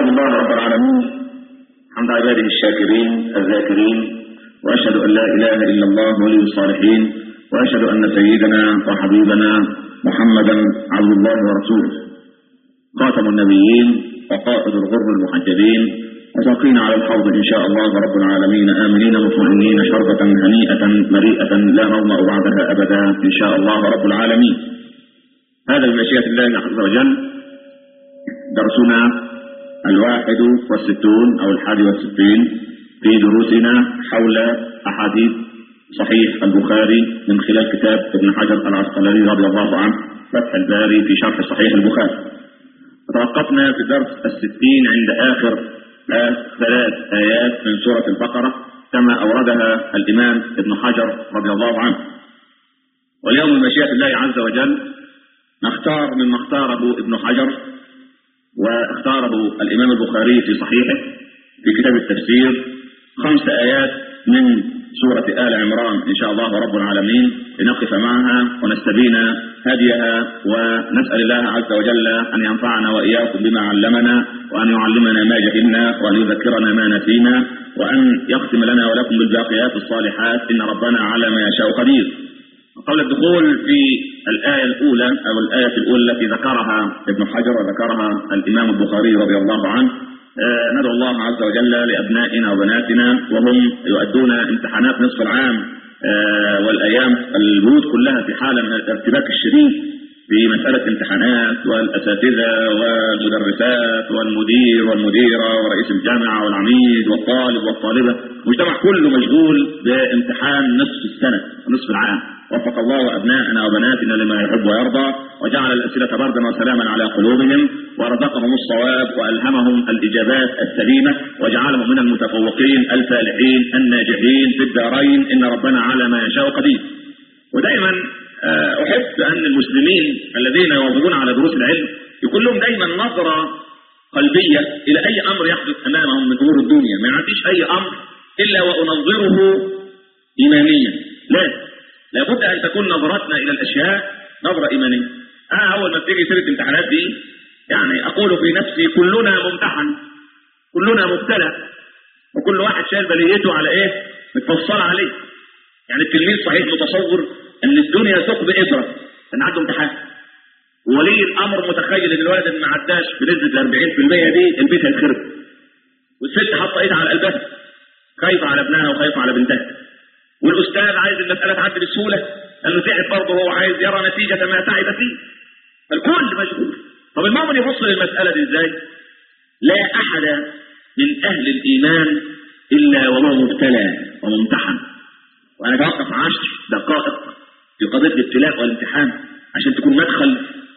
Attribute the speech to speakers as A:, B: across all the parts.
A: أحمد الله رب العالمين حمد عباده الشاكرين الذاكرين وأشهد أن لا إله إلا الله ولي الصالحين وأشهد أن سيدنا وحبيبنا محمدا عبد الله ورسوله خاتم النبيين وقائد الغر المحجبين وساقينا على الحوض إن شاء الله رب العالمين آمنين مطمئنين شربة هنيئة مريئة لا نظمأ بعدها أبدا إن شاء الله رب العالمين هذا بمشيئة الله عز وجل درسنا الواحد والستون أو الحادي والستين في دروسنا حول أحاديث صحيح البخاري من خلال كتاب ابن حجر العسقلاني رضي الله عنه فتح الباري في شرح صحيح البخاري توقفنا في الدرس الستين عند آخر ثلاث آيات من سورة البقرة كما أوردها الإمام ابن حجر رضي الله عنه واليوم بمشيئة الله عز وجل نختار مما اختاره ابن حجر واختاره الإمام البخاري في صحيحه في كتاب التفسير خمس آيات من سورة آل عمران إن شاء الله رب العالمين لنقف معها ونستبين هديها ونسأل الله عز وجل أن ينفعنا وإياكم بما علمنا وأن يعلمنا ما جهلنا وأن يذكرنا ما نسينا وأن يختم لنا ولكم بالباقيات الصالحات إن ربنا على ما يشاء قدير قبل الدخول في الآية الأولى أو الآية الأولى التي ذكرها ابن حجر وذكرها الإمام البخاري رضي الله عنه آه ندعو الله عز وجل لأبنائنا وبناتنا وهم يؤدون امتحانات نصف العام آه والأيام البيوت كلها في حالة من الارتباك الشديد في مسألة امتحانات والأساتذة والمدرسات والمدير والمديرة ورئيس الجامعة والعميد والطالب والطالبة المجتمع كله مشغول بامتحان نصف السنة ونصف العام وفق الله أبناءنا وبناتنا لما يحب ويرضى وجعل الأسئلة بردا وسلاما على قلوبهم ورزقهم الصواب وألهمهم الإجابات السليمة وجعلهم من المتفوقين الفالحين الناجحين في الدارين إن ربنا على ما يشاء قدير ودائما أحب أن المسلمين الذين يواظبون على دروس العلم يكون لهم دايما نظرة قلبية إلى أي أمر يحدث أمامهم من أمور الدنيا ما يعطيش أي أمر إلا وأنظره إيمانيا لا لابد أن تكون نظرتنا إلى الأشياء نظرة إيمانية أنا أول ما بتيجي سيرة الامتحانات دي يعني أقول في نفسي كلنا ممتحن كلنا مبتلى وكل واحد شايل بليته على إيه متفصلة عليه يعني التلميذ صحيح متصور ان الدنيا ثقب ابره ان عنده امتحان وولي الامر متخيل ان الولد اللي ما عداش بنسبه ال 40% دي البيت هيتخرب والست حاطه ايدها على قلبها خايفه على ابنها وخايفه على بنتها والاستاذ عايز المساله تعدي بسهوله لانه تعب برضه هو عايز يرى نتيجه ما تعب فيه فالكل مشغول طب المؤمن يبص للمساله دي ازاي؟ لا احد من اهل الايمان الا وهو مبتلى وممتحن وانا بوقف عشر دقائق في قضية الابتلاء والامتحان عشان تكون مدخل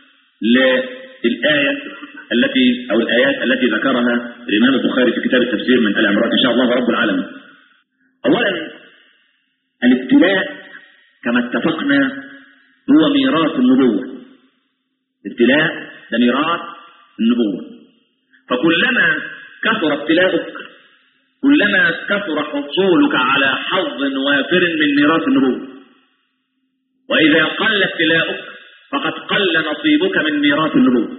A: للآية التي أو الآيات التي ذكرها الإمام البخاري في كتاب التفسير من آل عمران إن شاء الله رب العالمين أولا الابتلاء كما اتفقنا هو ميراث النبوة الابتلاء ده ميراث النبوة فكلما كثر ابتلاؤك كلما كثر حصولك على حظ وافر من ميراث النبوة وإذا قل ابتلاؤك فقد قل نصيبك من ميراث النبوة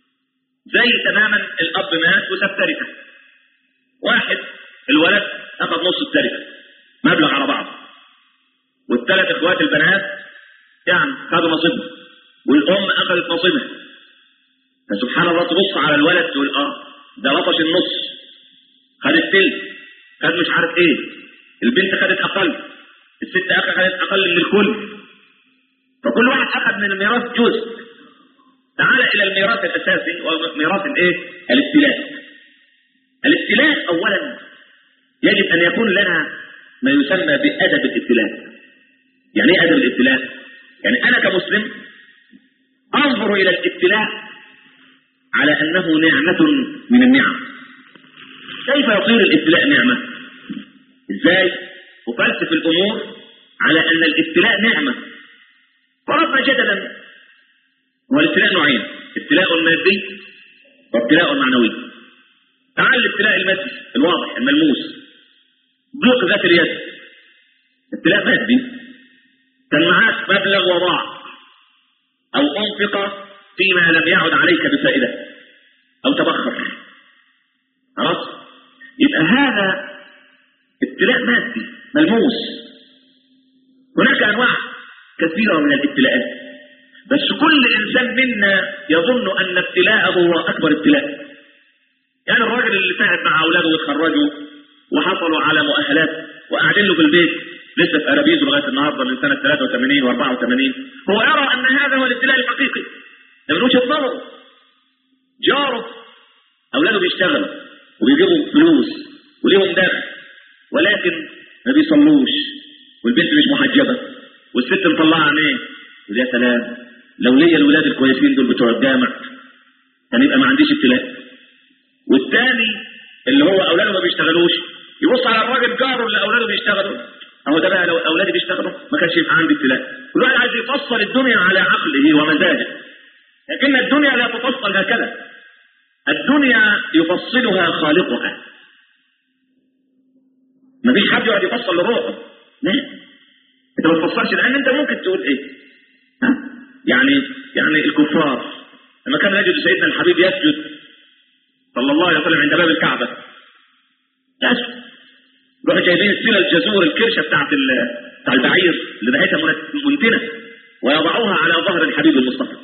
A: زي تماما الأب مات وساب تركة واحد الولد أخذ نص التركة مبلغ على بعض والثلاث إخوات البنات يعني خدوا نصيبهم والأم أخذت نصيبها فسبحان الله تبص على الولد تقول آه ده لطش النص خد التلت خد مش عارف ايه البنت خدت اقل الست اخ خدت اقل من الكل فكل واحد اخذ من الميراث جزء تعال الى الميراث الاساسي وهو ميراث الايه الابتلاء الابتلاء اولا يجب ان يكون لنا ما يسمى بادب الابتلاء يعني ايه ادب الابتلاء يعني انا كمسلم انظر الى الابتلاء على انه نعمه من النعم كيف يصير الابتلاء نعمة ازاي وفلسف الامور على ان الابتلاء نعمة فرضنا جدلا هو الابتلاء نوعين ابتلاء مادي وابتلاء معنوي تعال الابتلاء المادي الواضح الملموس ضيق ذات اليد ابتلاء مادي كان معاك مبلغ وضاع او انفق فيما لم يعد عليك بفائدة او تبخر ابتلاء مادي ملموس هناك انواع كثيره من الابتلاءات بس كل انسان منا يظن ان ابتلاءه هو اكبر ابتلاء يعني الراجل اللي تعب مع اولاده ويتخرجوا وحصلوا على مؤهلات وقاعدين له في البيت لسه في ارابيزه لغايه النهارده من سنه 83 و84 هو يرى ان هذا هو الابتلاء الحقيقي ده من وجهه نظره جاره اولاده بيشتغلوا وبيجيبوا فلوس وليهم دخل ولكن ما بيصلوش والبنت مش محجبه والست مطلعه عينيه ويا سلام لو ليا الولاد الكويسين دول بتوع الجامع كان يبقى ما عنديش ابتلاء والتاني اللي هو اولاده ما بيشتغلوش يبص على الراجل جاره اللي اولاده بيشتغلوا اهو ده بقى لو اولادي بيشتغلوا ما كانش يبقى عندي ابتلاء كل واحد عايز يفصل الدنيا على عقله ومزاجه لكن الدنيا لا تفصل هكذا الدنيا يفصلها خالقها ما فيش حد يقعد يفصل لروحه لا انت ما تفصلش لان انت ممكن تقول ايه ها؟ يعني يعني الكفار لما كان يجد سيدنا الحبيب يسجد صلى الله عليه وسلم عند باب الكعبه يسجد يروحوا جايبين السيله الجزور الكرشه بتاعت بتاع البعير اللي بقيتها منتنه ويضعوها على ظهر الحبيب المصطفى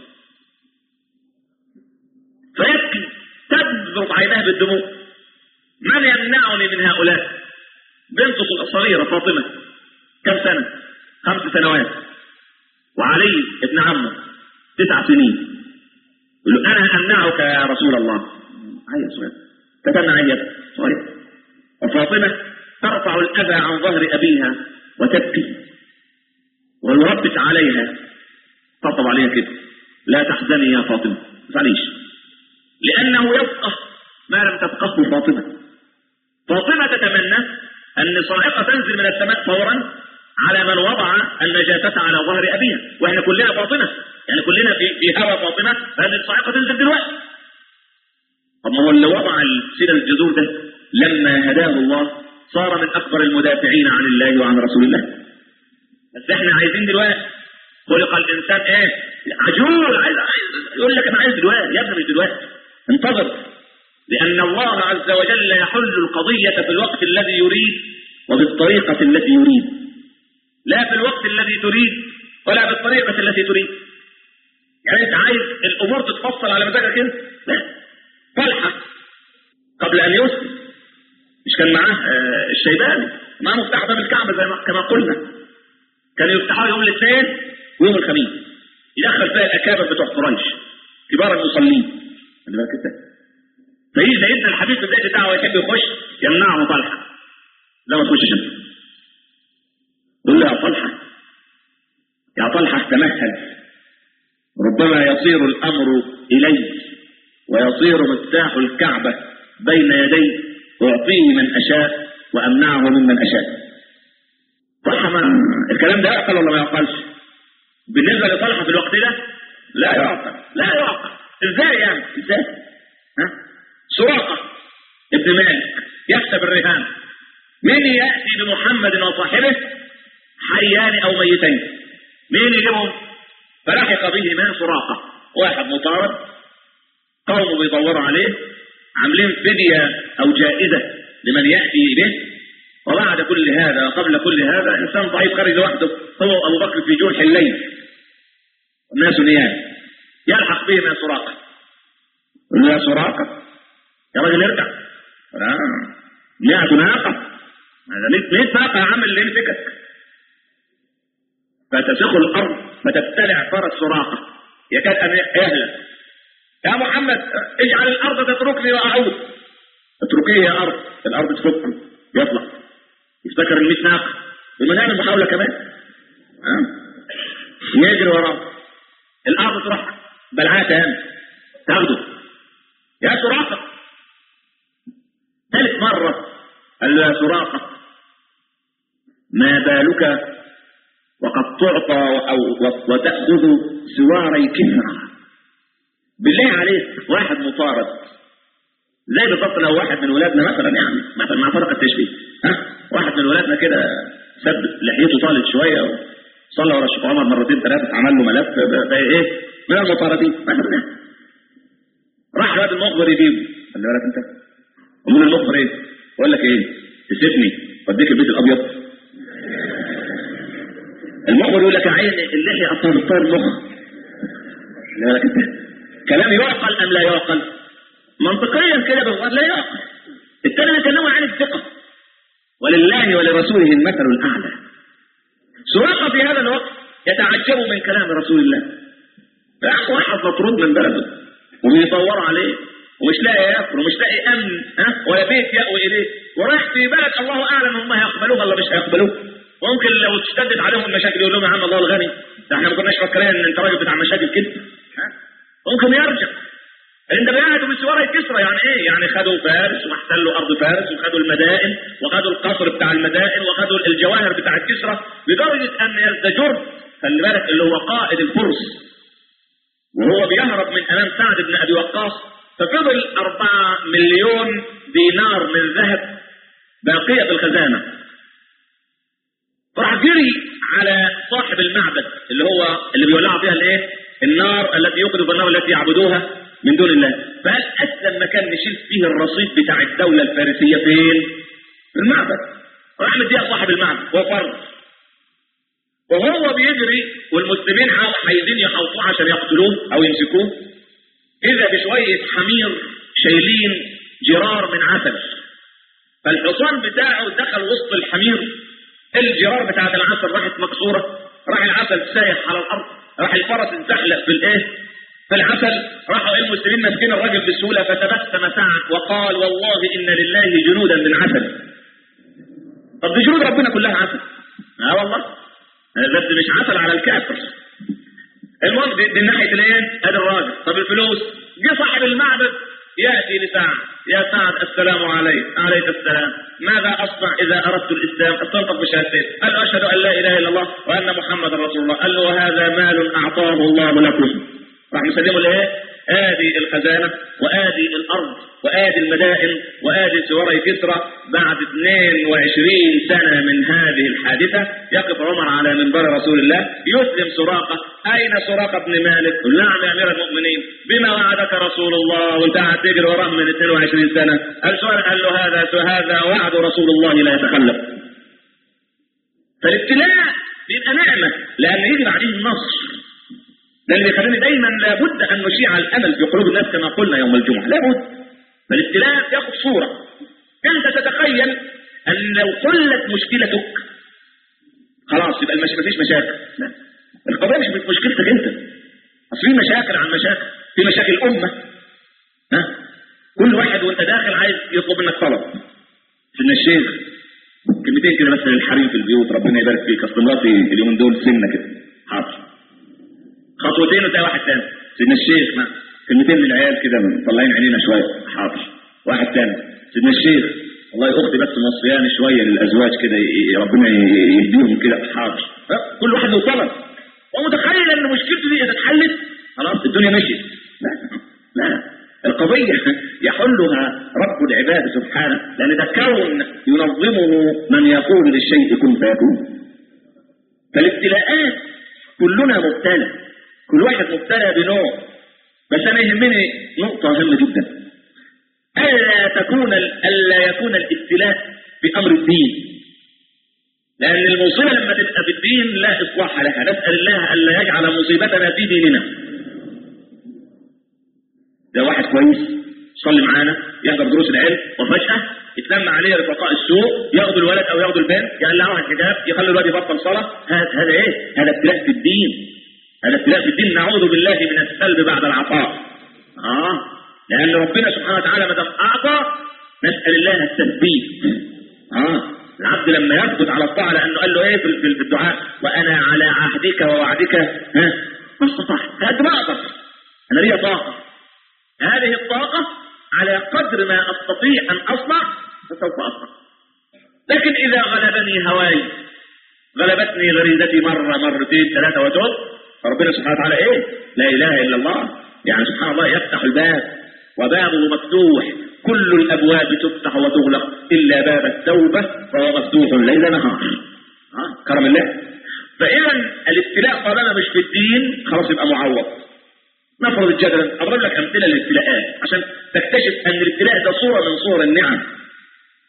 A: فيبكي تذرف عيناه بالدموع من يمنعني من هؤلاء بنته الصغيرة فاطمة كم سنة خمس سنوات وعلي ابن عمه تسع سنين يقول له أنا أمنعك يا رسول الله هيا صغير تتمنع هي صغير وفاطمة ترفع الأذى عن ظهر أبيها وتبكي ويربت عليها طبطب عليها كده لا تحزني يا فاطمة ما تزعليش لأنه يفقه ما لم تفقهه فاطمة فاطمة تتمنى أن صاعقة تنزل من السماء فورا على من وضع النجاسة على ظهر أبيها وإحنا كلنا فاطمة يعني كلنا في في هوى فاطمة فأن الصاعقة تنزل دلوقتي طب ما هو اللي وضع السيرة الجذور ده لما هداه الله صار من أكبر المدافعين عن الله وعن رسول الله بس احنا عايزين دلوقتي خلق الإنسان ايه عجول عايز, عايز يقول لك أنا عايز دلوقتي يا ابني مش دلوقتي انتظر لأن الله عز وجل يحل القضية في الوقت الذي يريد وبالطريقة التي يريد لا في الوقت الذي تريد ولا بالطريقة التي تريد يعني انت عايز الأمور تتفصل على مزاجك انت لا طلحة قبل أن يسلم مش كان معاه آه الشيباني معاه مفتاح باب الكعبة زي ما كما قلنا كانوا يفتحوها يوم الاثنين ويوم الخميس يدخل فيها الأكابر بتوع قريش كبار المصلين خلي بالك انت فيجي سيدنا الحبيب في بدايه الدعوه يحب يخش يمنعه طلحه لا ما تخشش انت يقول له يا طلحه يا طلحه تمهل ربما يصير الامر الي ويصير مفتاح الكعبه بين يدي اعطيه من اشاء وامنعه ممن اشاء طلحه ما الكلام ده يعقل ولا ما يعقلش بالنسبه لطلحه في الوقت ده لا يعقل لا يعقل ازاي يعني ازاي ها سراقة ابن مالك يكسب الرهان من يأتي بمحمد وصاحبه حيان أو ميتين مين يجيبهم فلحق به من سراقة واحد مطارد قوم بيدوروا عليه عاملين فدية أو جائزة لمن يأتي به وبعد كل هذا وقبل كل هذا إنسان ضعيف خرج لوحده هو أبو بكر في جرح الليل الناس نيام يلحق به من سراقة يا سراقة يا راجل ارجع لا مئة ناقة هذا 100 ناقة يا عم اللي يمسكك فتسخ الأرض فتبتلع فرس سراقة يكاد أن يهلك يا محمد اجعل الأرض تتركني وأعود اتركيه يا أرض الأرض تفك يطلع يفتكر ال 100 ناقة لما نعمل محاولة كمان ها يجري وراه الأرض تروح بلعاه تاني تاخده يا سراقة ثالث مرة قال له يا سراقة ما بالك وقد تعطى أو وتأخذ سواري كفرة بالله عليك واحد مطارد زي بالضبط لو واحد من ولادنا مثلا يعني مثلا مع فرق التشبيه ها واحد من ولادنا كده سب لحيته طالت شويه وصلى ورا الشيخ عمر مرتين ثلاثه عمل له ملف بقى ايه من المطاردين مثلا راح الواد المخبر يجيبه خلي بالك انت امور المخبر ايه؟ يقول لك ايه؟ تسيبني وديك البيت الابيض المخبر يقول لك يا عين اللحيه اصلا بتطير المخ لا كده. كلام يعقل ام لا يعقل منطقيا كده بالغير لا يعقل التاني بيكلموا عن الثقه ولله ولرسوله المثل الاعلى سراقه في هذا الوقت يتعجب من كلام رسول الله فأخو واحد مطرود من بلده وبيدور عليه ومش لاقي ياكل ومش لاقي امن ها ولا بيت يأوي اليه ورايح في بلد الله اعلم هم هيقبلوه ولا مش هيقبلوه ممكن لو اشتدت عليهم المشاكل يقول لهم يا عم الله الغني ده احنا ما كناش فاكرين ان انت راجل بتاع مشاكل كده ها؟ ممكن يرجع انت بيعتوا بسواره كسرى يعني ايه يعني خدوا فارس واحتلوا ارض فارس وخدوا المدائن وخدوا القصر بتاع المدائن وخدوا الجواهر بتاع كسرى لدرجه ان يزدجر خلي بالك اللي هو قائد الفرس وهو بيهرب من امام سعد بن ابي وقاص ففضل أربعة مليون دينار من ذهب باقية في الخزانة راح جري على صاحب المعبد اللي هو اللي بيولعوا فيها الايه النار التي يقذف النار التي يعبدوها من دون الله فقال اسلم مكان نشيل فيه الرصيد بتاع الدولة الفارسية فين في المعبد راح مديها صاحب المعبد وفر وهو بيجري والمسلمين عايزين يحوطوه عشان يقتلوه او يمسكوه اذا بشوية حمير شايلين جرار من عسل فالحصان بتاعه دخل وسط الحمير الجرار بتاعت العسل راحت مكسورة راح العسل سايح على الارض راح الفرس اتزحلق في الايه في العسل راحوا المسلمين ماسكين الراجل بسهولة فتبسم سعد وقال والله ان لله جنودا من عسل طب دي جنود ربنا كلها عسل اه والله بس مش عسل على الكافر المهم دي, دي ناحيه الايه؟ ادي الراجل طب الفلوس جه صاحب المعبد ياتي لسعد يا سعد السلام عليك عليك السلام ماذا اصنع اذا اردت الاسلام استنطق بشهادتين قال اشهد ان لا اله الا الله وان محمد رسول الله قال له وهذا مال اعطاه الله لكم راح مسلمه لايه؟ ادي الخزانه وادي الارض وادي المدائن وادي سواري كسرى بعد 22 سنه من هذه الحادثه يقف عمر على منبر رسول الله يسلم سراقه اين سراقه بن مالك؟ قل نعم يا امير المؤمنين بما وعدك رسول الله وانت قاعد تجري وراه من 22 سنه قال سؤال قال له هذا هذا وعد رسول الله لا يتخلف فالابتلاء بيبقى نعمه لان يجب عليه النصر ده اللي يخليني دايما لابد ان نشيع الامل في قلوب الناس كما قلنا يوم الجمعه لابد فالابتلاء ياخذ صوره انت تتخيل ان لو حلت مشكلتك خلاص يبقى المش... مفيش مشاكل لا القضيه مش مشكلتك انت اصل في مشاكل عن مشاكل في مشاكل امه ها كل واحد وانت داخل عايز يطلب منك طلب سيدنا الشيخ كلمتين كده بس للحريم في البيوت ربنا يبارك فيك اصل مراتي اليومين دول سنه كده حاضر خطوتين وتلاقي واحد تاني سيدنا الشيخ ما كلمتين من العيال كده مطلعين عينينا شويه حاضر واحد تاني سيدنا الشيخ والله اختي بس موصياني شويه للازواج كده ي- ربنا ي- يهديهم كده حاضر ها؟ كل واحد له طلب ومتخيل ان مشكلته دي اذا اتحلت خلاص الدنيا مشيت لا لا القضية يحلها رب العباد سبحانه لأن ده كون ينظمه من يقول للشيء كن فيكون فالابتلاءات كلنا مبتلى كل واحد مبتلى بنوع بس انا يهمني نقطة هامة جدا ألا تكون ألا يكون الابتلاء بأمر الدين لأن المصيبة لما تبقى في الدين لا إصلاح لها نسأل الله ألا يجعل مصيبتنا في ديننا ده واحد كويس يصلي معانا يحضر دروس العلم وفجأة يتلم عليه رفقاء السوء ياخدوا الولد او ياخدوا البنت يقلعوا الحجاب يخلوا الولد يبطل صلاة هذا هذا ايه؟ هذا ابتلاء في الدين هذا ابتلاء في الدين نعوذ بالله من السلب بعد العطاء اه لان ربنا سبحانه وتعالى ما دام اعطى نسال الله التثبيت اه العبد لما يثبت على الطاعه لانه قال له ايه في في الدعاء وانا على عهدك ووعدك ها ما استطعت قد ما اقدر انا ليا طاقه هذه الطاقه على قدر ما استطيع ان اصنع فسوف اصنع لكن اذا غلبني هواي غلبتني غريزتي مرة مرتين ثلاثة وتوب فربنا سبحانه وتعالى ايه لا اله الا الله يعني سبحان الله يفتح الباب وبابه مفتوح كل الابواب تفتح وتغلق الا باب التوبة فهو مفتوح ليل نهار ها كرم الله فاذا الابتلاء طالما مش في الدين خلاص يبقى معوض نفرض الجدل اضرب لك امثله للابتلاءات عشان تكتشف ان الابتلاء ده صوره من صور النعم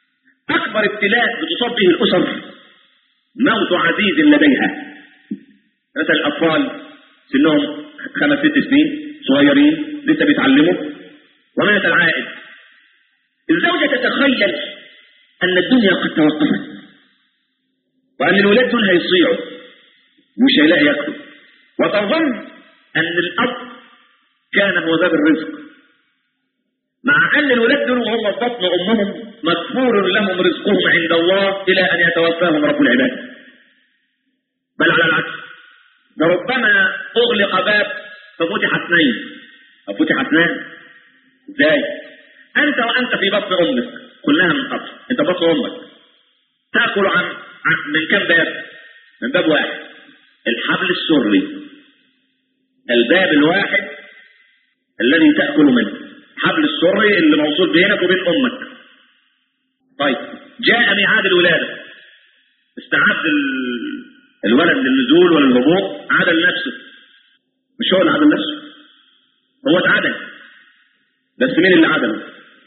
A: أكبر ابتلاء بتصاب به الأسر موت عزيز لديها مثل الأطفال سنهم خمس ست سنين صغيرين لسه بيتعلموا ومات العائد الزوجة تتخيل أن الدنيا قد توقفت وأن الولاد دول هيصيعوا مش هيلاقي ياكلوا وتظن أن الأب كان هو باب الرزق مع أن الولاد دول وهم في بطن أمهم مغفور لهم رزقهم عند الله إلى أن يتوفاهم رب العباد بل على العكس ده ربما أغلق باب ففتح اثنين أو فتح اثنان ازاي؟ أنت وأنت في بطن أمك كلها من قبل أنت بطن أمك تأكل عن, عن من كم باب؟ من باب واحد الحبل السري الباب الواحد الذي تأكل منه حبل السري اللي موصول بينك وبين أمك طيب جاء ميعاد الولادة استعد ال- الولد للنزول وللهبوط عدل نفسه مش هو اللي عدل نفسه هو اتعدل بس مين اللي عدل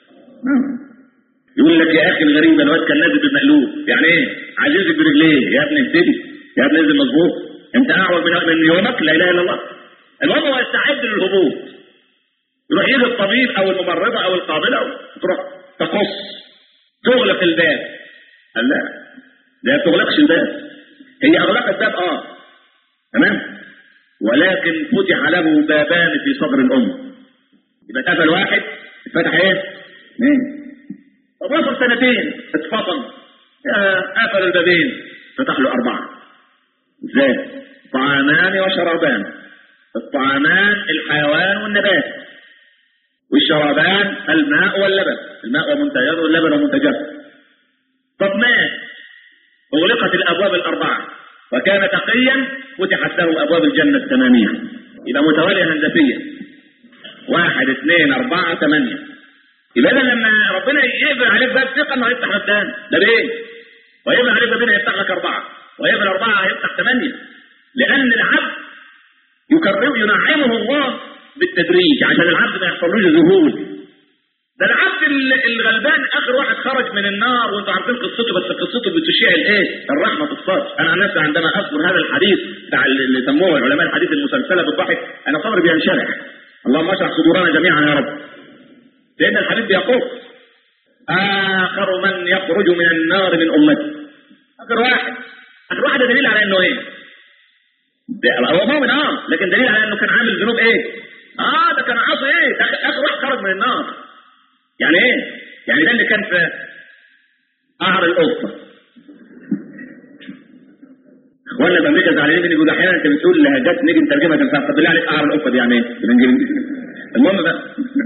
A: يقول لك يا اخي الغريب الواد كان نازل بالمقلوب يعني ايه عايز ينزل برجليه يا ابني اهتدي يا ابني انزل مظبوط انت اعور من من يومك لا اله الا الله المهم هو يستعد للهبوط يروح يجي الطبيب او الممرضه او القابله تروح تقص تغلق الباب قال لا ده ما تغلقش الباب هي اغلقت باب اه تمام ولكن فتح له بابان في صدر الام يبقى اتقفل واحد اتفتح ايه؟ اثنين طب وصل سنتين اتفطن يا قفل البابين فتح له اربعه ازاي؟ طعامان وشرابان الطعامان الحيوان والنبات والشرابان الماء واللبن الماء ومنتجاته واللبن ومنتجاته طب مات أغلقت الأبواب الأربعة وكان تقيا فتحت له أبواب الجنة الثمانية يبقى متوالية هندسية واحد اثنين أربعة ثمانية يبقى إذا لما ربنا يقفل عليك باب ثقة إنه هيفتح لك تاني ده بإيه؟ ويقفل عليك بابين هيفتح لك أربعة ويقفل أربعة هيفتح ثمانية لأن العبد يكرم ينعمه الله بالتدريج عشان العبد ما يحصلوش ذهول ده العبد ال- الغلبان اخر واحد خرج من النار وانتوا عارفين قصته بس قصته بتشيع الايه؟ الرحمه في الصدر، انا عن نفسي عندما اذكر هذا الحديث بتاع اللي سموه علماء الحديث المسلسله بالضحك انا صدري بينشرح. اللهم اشرح صدورنا جميعا يا رب. لان الحديث بيقول اخر من يخرج من النار من امتي. اخر واحد. اخر واحد ده دليل على انه ايه؟ ده هو مؤمن اه لكن دليل على انه كان عامل ذنوب ايه؟ اه ده كان عاصي ايه؟ ده اخر واحد خرج من النار. يعني ايه؟ يعني ده اللي كان في قعر القطه. اخواننا في امريكا زعلانين مني بيقولوا احيانا انت بتقول لهجات نيجي نترجمها تنفع طب بالله عليك قعر القطه دي يعني ايه؟ بالانجليزي. المهم بقى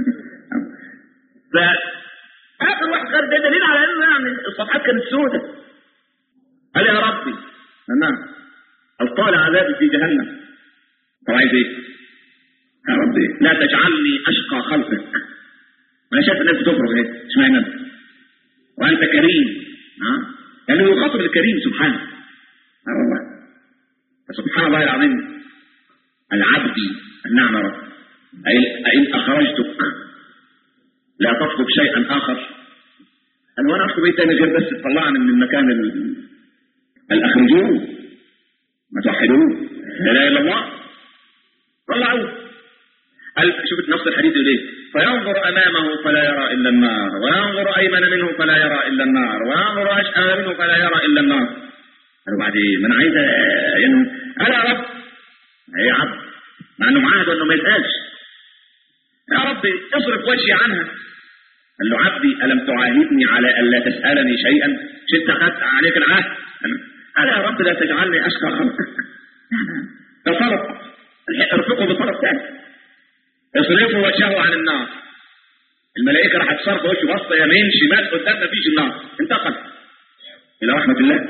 A: ف اخر واحد خرج ده دليل على انه يعني الصفحات كانت سوداء. قال يا ربي نعم القال عذابي في جهنم. طب عايز ايه؟ يا ربي لا تجعلني اشقى خلقك. وانا شايف الناس بتفرغ ايه اشمعنى انت وانت كريم ها يعني هو يخاطب الكريم سبحانه اه والله فسبحان الله العظيم العبد النعم رب أي أين أخرجتك لا تطلب شيئا آخر أنا وأنا أطلب إيه تاني غير بس تطلعني من المكان ال- الأخرجوه ما توحدوه لا إله إلا الله طلعوه قال شوف نفس الحديث يقول ايه فينظر امامه فلا يرى الا النار وينظر ايمن منه فلا يرى الا النار وينظر اشأم منه فلا يرى الا النار قالوا بعد ايه ما انا عايز يعني قال يا رب يا عبد مع انه معاهد انه ما يسالش يا ربي اصرف وجهي عنها قال له عبدي الم تعاهدني على الا تسالني شيئا مش انت اخذت عليك العهد قال يا رب لا تجعلني اشقى خلقك ده طلب ارفقه بطلب ثاني اصرفوا وجهه عن النار الملائكة راح تصرف وشه بصة يمين شمال قدام مفيش النار انتقل إلى رحمة الله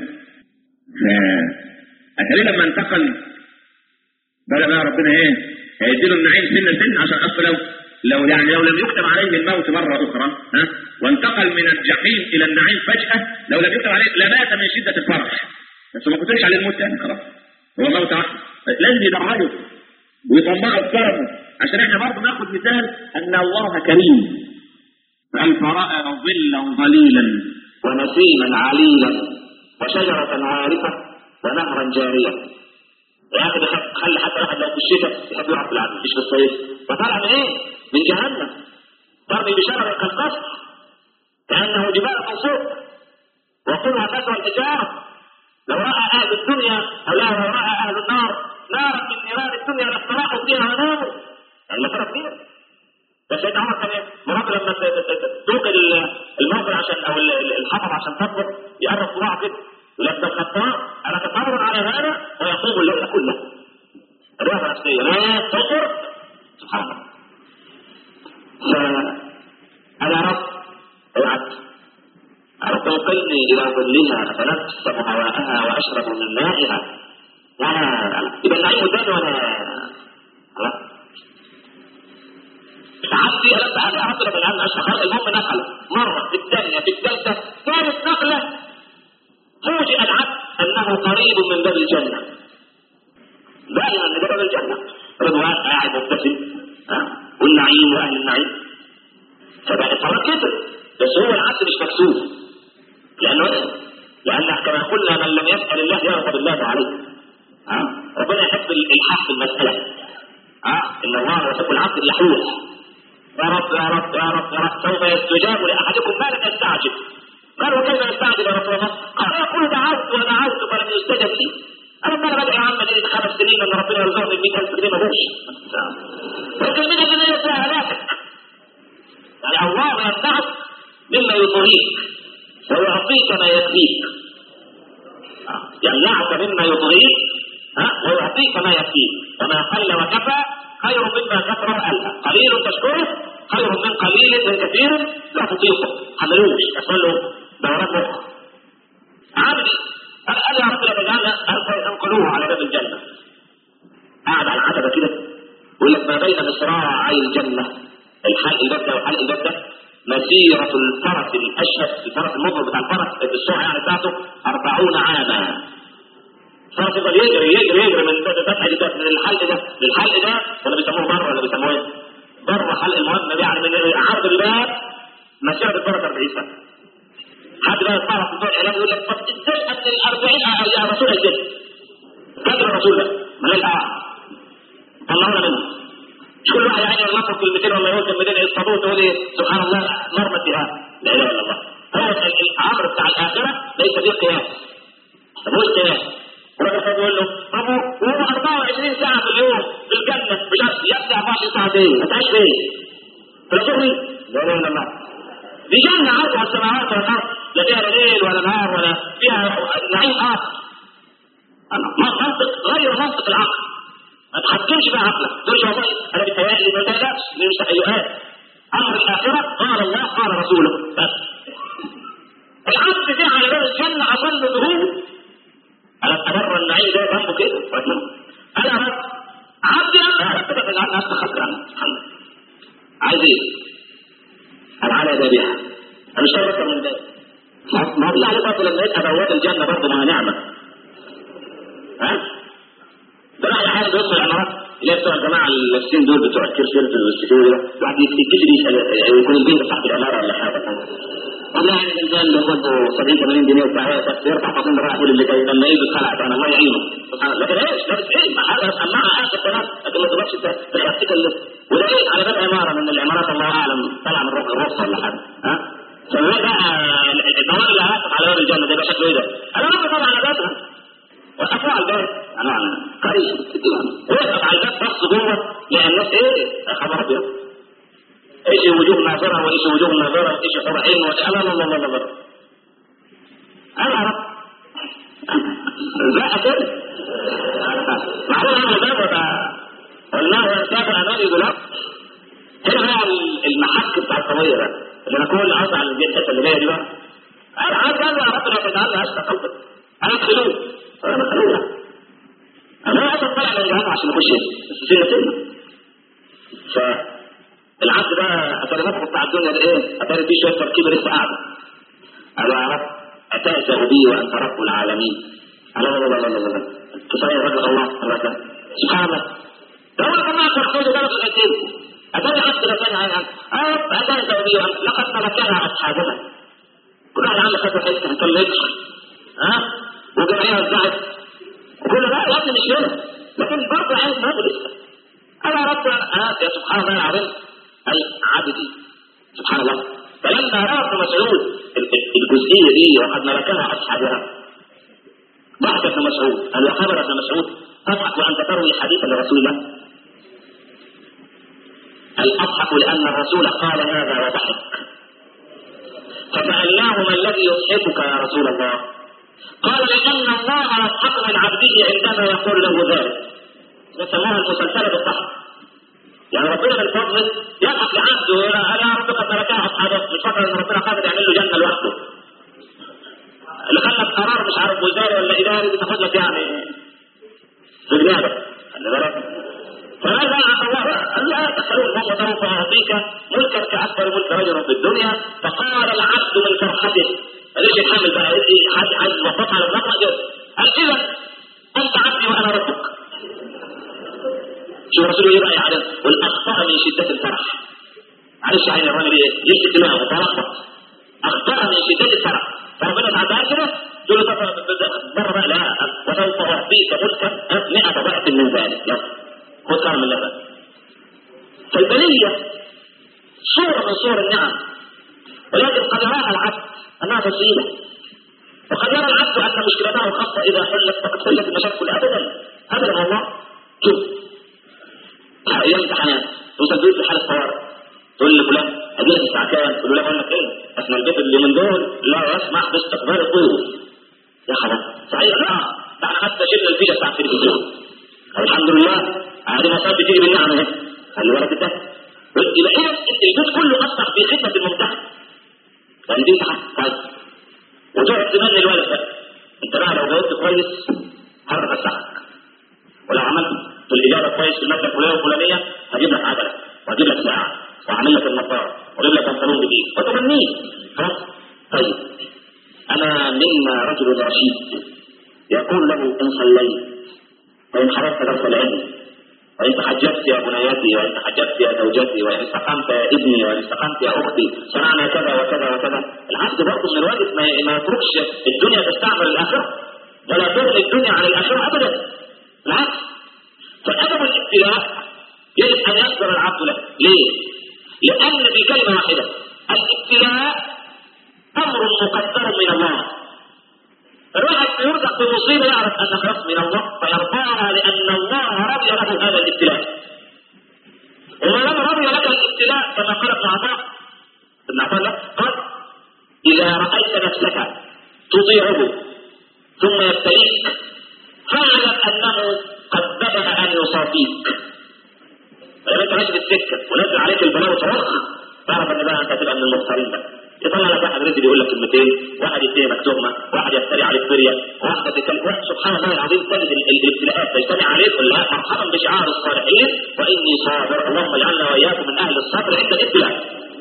A: أتاري لما انتقل بدأ بقى ربنا إيه هيديله النعيم سنة سنة عشان أصل لو لو يعني لو لم يكتب عليه الموت مرة أخرى ها وانتقل من الجحيم إلى النعيم فجأة لو لم يكتب عليه لمات من شدة الفرح بس ما كتبش عليه الموت تاني خلاص هو موت واحد لازم يدرجه ويطمعه بكرمه عشان احنا برضه ناخد مثال ان الله كريم قال فرأى ظلا ظليلا
B: ونسيما عليلا وشجرة عارفة ونهرا جاريا يا اخي خلي حتى واحد لو في الشتاء يحب يقعد في العدل مش في الصيف فطلع من ايه؟ من جهنم ترمي بشرر كالقصر كانه جبال منصوب وكلها فتوى الحجاره لو راى اهل الدنيا او لا لو راى اهل النار نارا من نيران الدنيا لاستراحوا فيها وناموا المسألة كبيرة بس سيدنا عمر كان مراد لما تدوق الموقع عشان او الحطب عشان تطبخ يقرب صباعه كده لما الخطاب انا اتفرج على هذا ويقوم الليل كله رياضه نفسيه لا تصر سبحان الله فانا رب اوعد أن تنقلني إلى ظلها أتنفس هواءها وأشرب من مائها ولا إذا النعيم ده ولا عبدي ألم تعالى أضرب الآن أشهر المهم نقل مرة في الثانية في الثالثة ثالث نقلة فوجئ العبد أنه قريب من باب الجنة دائما من باب الجنة رضوان قاعد مبتسم والنعيم وأهل النعيم فبقى الصلاة كتر بس هو العبد مش مكسوف لأنه لأن كما قلنا من لم يسأل الله يغضب الله عليه ها ربنا يحب الإلحاح في المسألة ها إن الله يحب العبد اللحوح يا رب يا رب يا رب يا رب سوف يستجاب لأحدكم ما لم يستعجل قال وكيف يستعجل يا رسول الله؟ قال يقول دعوت ودعوت فلم يستجب لي أنا ما بدعي يا عم لي خمس سنين أن ربنا يرزقني ب 100000 جنيه ملوش لكن 100 جنيه فيها هلاكك يعني الله يمنعك مما يطغيك ويعطيك ما يكفيك يمنعك مما يطغيك ها ويعطيك ما يكفيك وما قل وكفى خير مما كثر وألهى قليل تشكره خير من قليل من كثير لا تطيقه حملوش يحصل له دورات مخ عبدي قال يا رب لا تجعلنا انقلوه على باب الجنه قاعد على العتبه كده يقول لك ما بين مصراعي الجنه الحلق الباب ده والحلق الباب ده مسيرة الفرس الأشهد الفرس المضرب بتاع الفرس السرعة يعني بتاعته 40 عاما فرس يفضل يجري يجري يجري من فتحة ده من الحلق ده للحلق ده ولا بيسموه بره ولا بيسموه ايه؟ بره حلق المهم يعني من عرض الباب مسيرة الفرس 40 سنة حد بقى يطلع في بتوع الاعلام يقول لك طب ازاي قبل ال 40 يا رسول الله قدر الرسول ده ملاش دعوه طلعونا منه مش كل واحد يعني يلفظ كلمتين ولا يقول كلمتين يصطادوه تقول ايه سبحان الله مرمت بها لا اله الا الله هو الامر بتاع الاخره ليس فيه قياس طب هو القياس الراجل كان يقول له طب هو 24 ساعه في اليوم في الجنه مش عارف يبدا 24 ساعه فين؟ ما تعيش فين؟ في الشغل لا اله الا الله دي جنه عرضها السماوات والارض لا فيها ليل ولا نهار ولا فيها نعيم اخر منطق غير منطق العقل ما تحكمش بقى عقلك تقول والله انا بيتهيألي ما تقلقش دي مش تهيؤات امر الاخره قال الله قال رسوله بس العبد ده على باب الجنه اظل ظهور انا اتبرى النعيم ده جنبه كده انا رب عبدي انا رب بقى انا استخبر عنه عايز ايه؟ انا على ذبيحه انا مش اكتر من ده ما بالله عليك برضه لما يبقى بواب الجنه برضه ما نعمه ها؟ ده راح حاجه بيوصل العمارات اللي هي بتوع الجماعه اللابسين دول بتوع الكيرسيرت والسكيورتي ده واحد يتكسر يسال يكون البنت بتاعت العماره ولا حاجه والله يعني الانسان اللي خده 70 80 جنيه وبتاع يرفع فصين راح يقول اللي جاي لما يجي اتخلع انا الله يعينه سبحان الله لكن ايش لابس ايه ما حاجه سماعه اخر كلام لكن ما تبقاش انت تخاف تكلم ولقيت على باب عماره من العمارات الله اعلم طلع من روح الرصه ولا حاجه ها فهو بقى الضمان اللي هيقف على باب الجنه ده يبقى شكله ايه ده؟ انا واقف طبعا على بابها وقفوا على الباب انا كويس وقف على الباب بص جوه لقى الناس ايه؟ خبر ابيض ايش وجوه ناظره وايش وجوه ناظره وايش حور عين لا لا لا لا لا انا رب لا كده معقول انا الباب ولا والله ينتفع امامي غلام هنا بقى المحك بتاع القضيه ده اللي انا كل عاوز على الحته اللي جايه دي بقى انا عايز انا يا رب لا تجعلني اشتى قلبك انا ادخلوه انا ادخلوه انا عايز اطلع من الجهاز عشان اخش بس سنه سنه فالعبد بقى اتاري مخه بتاع الدنيا ده ايه؟ اتاري فيه شويه تركيبه لسه قاعده قال يا رب اتأتى بي وانت رب العالمين لا لا لا لا لا لا كفايه رجل الله الله كان سبحان الله ده هو كمان تركيبه ده في الاسئله أتاني عبد لسان عن عن أرب أتاني بي وانت لقد تركنا أصحابنا كل واحد عنده فتره حته ما كملتش ها وجمعيه وزعت وكل لا يا ابني مش هنا لكن برضه عايز مدرس انا رب آه يا سبحان الله العظيم العبدي سبحان الله فلما راى ابن مسعود الجزئيه دي وقد ملكها اصحابها ضحك ابن مسعود قال وخبر ابن مسعود تضحك وانت تروي حديثا لرسول الله الاضحك لان الرسول قال هذا وضحك فسالناه ما الذي يضحكك يا رسول الله قال لان الله يضحك من عبده عندما يقول له ذلك يسموها المسلسله بالضحك يعني ربنا من فضله يضحك لعبده يا رب قد تركها اصحابه مش فاكر ان ربنا قادر يعمل له جنه لوحده اللي خلى قرار مش عارف وزاري ولا اداري دي تاخد لك يعني في جنابك خلي بالك فماذا عمل الله قال لا تخلون هم سوف اعطيك ملكا كاكبر ملك رجل في الدنيا فقال العبد من فرحته ليش يتحمل بقى ايه حد حد وقف على الرقم قال اذا انت عبدي وانا ربك شو رسول الله يبقى على والاخطاء من شده الفرح معلش عين الراجل ايه يمسك دماغه فرحت اخطاء من شده الفرح فربنا تعالى كده تقول له بره بقى لا وسوف اعطيك ملكا 100 ضعف من ذلك يلا خد كلام من الله فالبليه صوره من صور النعم ولكن قد يراها العبد انها مصيبه وقد يرى العبد ان مشكلته الخاصه اذا حلت فقد حلت المشاكل ابدا ابدا والله شوف ايام امتحانات توصل بيت لحاله طوارئ تقول لفلان اجي لك الساعه كام؟ تقول له اقول لك ايه؟ احنا البيت اللي من دول لا يسمح باستقبال الضيوف يا خبر صحيح لا ده احنا حتى شلنا الفيشه بتاع التلفزيون الحمد لله هذه مصائب بتيجي بالنعمه اهي خلي بالك انت يبقى اذا البيت كله اصبح في خدمه الممتحن يعني دي امتحان طيب وتقعد تمني الولد ده انت بقى لو جاوبت كويس هرجع اساعدك ولو عملت في الاجابه كويس في الماده الفلانيه الفلانيه هجيب لك عجله وهجيب لك ساعه واعمل لك النظاره واجيب لك بنطلون جديد وتمنيه خلاص طيب انا منا رجل رشيد يقول له ان صليت وان حضرت درس العلم وإن تحجبت يا بنياتي وإن تحجبت يا زوجتي وإن استقمت يا ابني وإن استقمت يا أختي صنعنا كذا وكذا وكذا العبد برضه من الواجب ما ما يتركش الدنيا تستعمل الآخرة ولا تغني الدنيا عن الآخرة أبدا بالعكس فأدب الابتلاء يجب أن يصبر العبد له ليه؟ لأن في كلمة واحدة الابتلاء أمر مقدر من الله الواحد يرزق بمصيبه يعرف ان خلاص من الله فيرفعها لان الله رضي له هذا الابتلاء. وما دام رضي لك الابتلاء كما قال ابن عطاء ابن عطاء قال اذا رايت نفسك تطيعه ثم يبتليك فاعلم انه قد بدا ان يصافيك. فلما انت ماشي في السكه ونزل عليك البلاء وصراخ تعرف ان بقى انت هتبقى من المختارين بقى. يطلع لك واحد رجل يقول لك كلمتين واحد يتهمك تهمه واحد يفتري عليك فريه واحده تتكلم واحد سبحان الله العظيم تجد الابتلاءات تجتمع عليك ولا مرحبا بشعار الصالحين واني صابر اللهم اجعلنا واياكم من اهل الصبر عند الابتلاء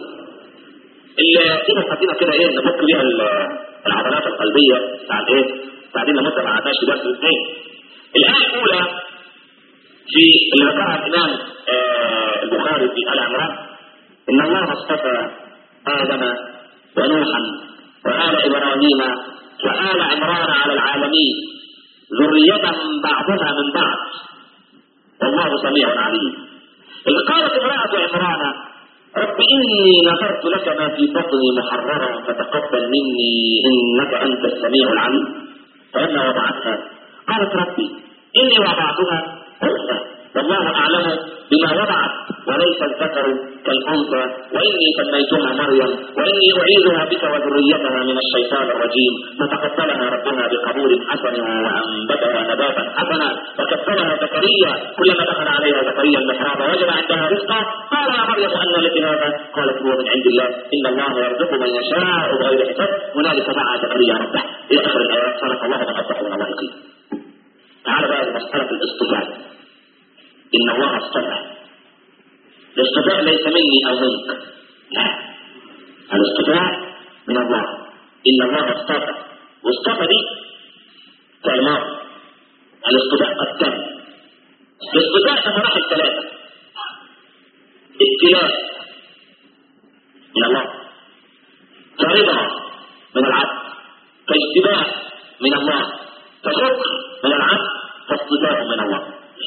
B: اللي دي مقدمه كده ايه نفك بيها العضلات القلبيه بتاعت ايه؟ بعدين مده ما قعدناش في درس الاثنين الايه الاولى في اللي ذكرها الامام آه البخاري في ال عمران ان الله اصطفى ادم ونوحا وآل إبراهيم وآل عمران على العالمين ذرية بعضها من بعض والله سميع عليم إذ قالت امرأة عمران رب إني نذرت لك ما في بطني محررا فتقبل مني إنك أنت السميع العليم فلما وضعتها قالت ربي إني وضعتها أنثى والله أعلم بما وضعت وليس الذكر كالأنثى وإني سميتها مريم وإني أعيذها بك وذريتها من الشيطان الرجيم فتقبلها ربها بقبول حسن وأنبتها نباتا حسنا وكفلها زكريا كلما دخل عليها زكريا المحراب وجد عندها رزقا قال يا مريم أن لك هذا قالت هو من عند الله إن الله يرزق من يشاء بغير حساب هنالك دعا زكريا ربه إلى آخر الآيات صدق الله من أصدق من الله قيل تعال بقى لمسألة الاصطفاء إن الله اصطفى الاصطفاء ليس مني أو منك لا الاصطفاء من الله إن الله اصطفى واصطفى دي كلمات الاصطفاء قد تم الاصطفاء ده مراحل ثلاثة ابتلاء من الله فرضا من العبد كاجتباء من الله كشكر من العبد كاصطفاء من الله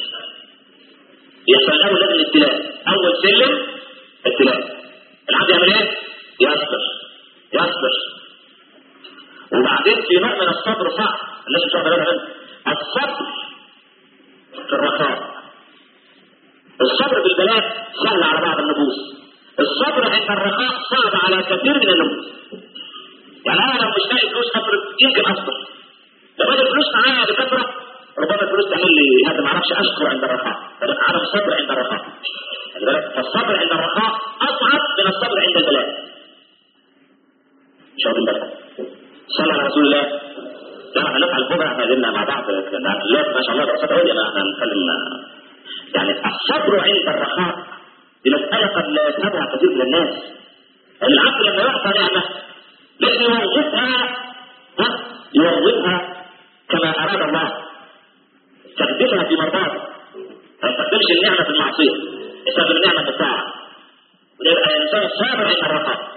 B: يحصل له لازم الابتلاء اول سلم ابتلاء العبد يعمل ايه؟ يصبر يصبر وبعدين في نوع من الصبر صعب الناس مش واخده بالها منه الصبر في الرخاء الصبر بالبلاء سهل على بعض النفوس الصبر عند الرخاء صعب على كثير من النفوس يعني انا لو مش لاقي فلوس اصرف يمكن اصبر لو انا الفلوس معايا بكثره ربما الفلوس تعمل لي هذا ما اعرفش اشكر عند الرخاء فبقى عدم الصبر عند الرخاء خلي بالك فالصبر عند الرخاء اصعب من الصبر عند البلاء مش واخدين بالكم صلى على رسول الله لا احنا نفعل كده احنا قلنا مع بعض لا ما شاء الله دراسات عليا احنا هنتكلم يعني الصبر عند الرخاء دي مسألة قد لا يفهمها كثير من الناس العبد لما يعطى نعمة لازم يوظفها ها؟ يوظفها كما أراد الله يستخدمها في مرضاته ما يستخدمش النعمة في المعصية يستخدم النعمة في الطاعة ويبقى الإنسان صابر عند الرخاء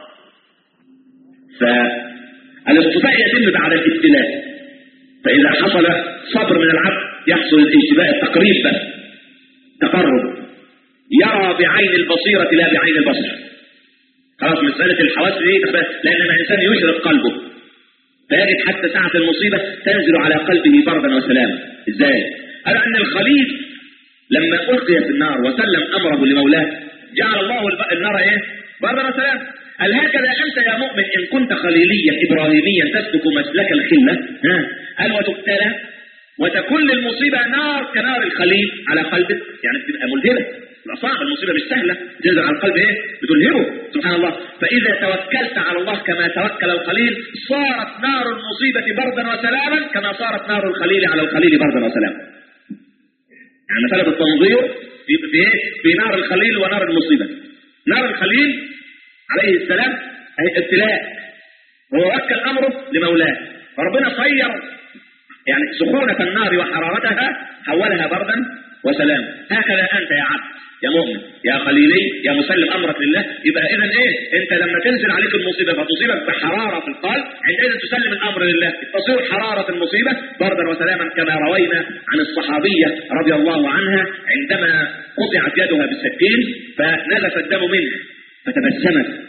A: فالاصطفاء يتم بعد الابتلاء فإذا حصل صبر من العبد يحصل الاجتباء التقريب بس تقرب يرى بعين البصيرة لا بعين البصر خلاص مسألة الحواس دي لأن الإنسان يشرق قلبه فيجد حتى ساعة المصيبة تنزل على قلبه بردا وسلاما ازاي؟ قال أن الخليل لما ألقي في النار وسلم أمره لمولاه جعل الله الب- النار إيه؟ بردا وسلاما قال هكذا أنت يا مؤمن إن كنت خليليا إبراهيميا تسلك مسلك الخلة ها؟ قال وتبتلى وتكون المصيبة نار كنار الخليل على قلبك يعني بتبقى ملهمة تبقى صعبة المصيبة مش سهلة تنزل على القلب ايه بتلهمه سبحان الله فإذا توكلت على الله كما توكل الخليل صارت نار المصيبة بردا وسلاما كما صارت نار الخليل على الخليل بردا وسلاما يعني مسألة التنظير في في ايه في نار الخليل ونار المصيبة نار الخليل عليه السلام هي ابتلاء هو وكل أمره لمولاه فربنا صير يعني سخونة النار وحرارتها حولها بردا وسلام هكذا أنت يا عبد يا مؤمن يا خليلي يا مسلم أمرك لله يبقى إذا إيه أنت لما تنزل عليك المصيبة فتصيبك بحرارة في القلب عندئذ تسلم الأمر لله تصير حرارة المصيبة بردا وسلاما كما روينا عن الصحابية رضي الله عنها عندما قطعت يدها بالسكين فنزف الدم منها فتبسمت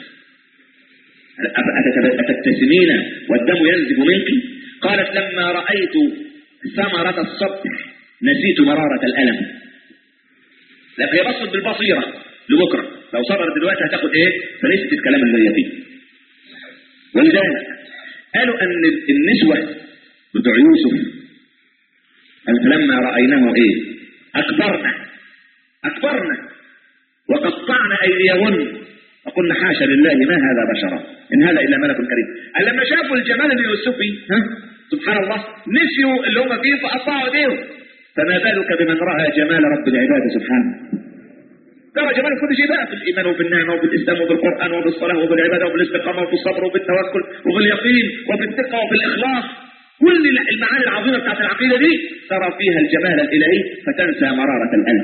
A: أتتب- أتبتسمين والدم ينزف منك قالت لما رأيت ثمرة الصبر نسيت مرارة الألم لكن هي بصت بالبصيرة لبكرة لو صبرت دلوقتي هتاخد ايه فنسيت الكلام اللي هي فيه ولذلك قالوا ان النسوة بتوع يوسف قال فلما رأيناه ايه اكبرنا اكبرنا وقطعنا ايديهن وقلنا حاشا لله ما هذا بشرا ان هذا الا ملك كريم قال لما شافوا الجمال اليوسفي ها سبحان الله نسيوا اللي هم فيه فقطعوا ايديهم فما بالك بمن راى جمال رب العباد سبحانه ترى جمال كل شيء بقى في الايمان وفي النعمه وفي الاسلام وفي القران وفي الصلاه وفي العباده وفي الاستقامه وفي الصبر وفي التوكل وفي اليقين وفي الثقه وفي الاخلاص كل المعاني العظيمه بتاعت العقيده دي ترى فيها الجمال الالهي فتنسى مراره الالم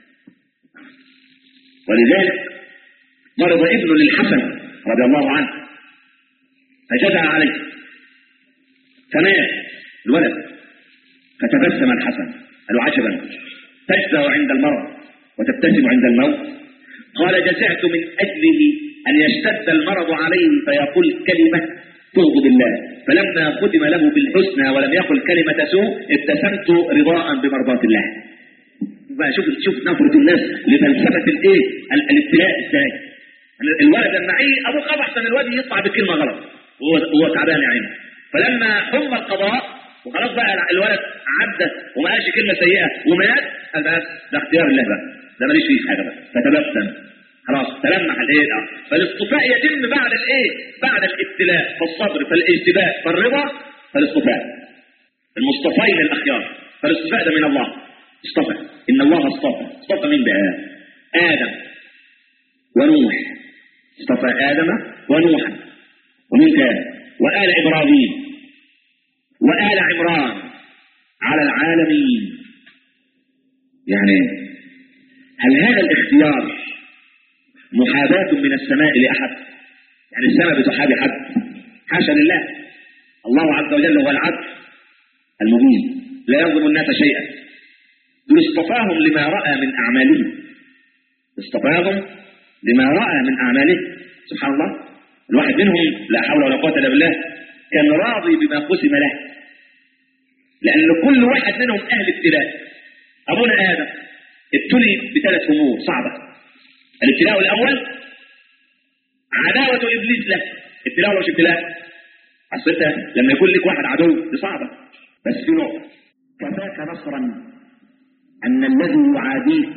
A: ولذلك مرض ابن للحسن رضي الله عنه فجدع عليه فمات الولد فتبسم الحسن قالوا عجبا تجزع عند المرض وتبتسم عند الموت قال جزعت من أجله أن يشتد المرض عليه فيقول كلمة تغضب الله فلما ختم له بالحسنى ولم يقل كلمة سوء ابتسمت رضاء بمرضاة الله بقى شوف شوف نظرة الناس لفلسفة الايه ال- الابتلاء ازاي الولد المعي ابوه خاف احسن الواد يطلع بكلمة غلط وهو هو تعبان يا عيني فلما حم القضاء وخلاص بقى الولد عدى وما قالش كلمة سيئة ومات قال بس ده اختيار الله بقى ده ماليش فيه حاجة بقى فتبسم خلاص تلمح الايه آه. فالاصطفاء يتم بعد الايه بعد الابتلاء فالصبر فالاجتباء فالرضا فالاصطفاء المصطفين الاخيار فالاصطفاء ده من الله اصطفى ان الله اصطفى اصطفى مين بقى ادم ونوح اصطفى ادم ونوحا ومين كان وآل ابراهيم وآل عمران على العالمين يعني هل هذا الاختيار محاباة من السماء لأحد يعني السماء بتحابي حد حاشا لله الله عز وجل هو العدل المبين لا يظلم الناس شيئا دول اصطفاهم لما رأى من أعمالهم اصطفاهم لما رأى من أعمالهم سبحان الله الواحد منهم لا حول ولا قوة إلا بالله كان راضي بما قسم له لأن كل واحد منهم أهل ابتلاء أبونا آدم ابتلي بثلاث أمور صعبة الابتلاء الأول عداوة إبليس له ابتلاء ولا مش ابتلاء أصل أنت لما يكون لك واحد عدو دي صعبة بس في نقطة كفاك نصرا أن الذي يعاديك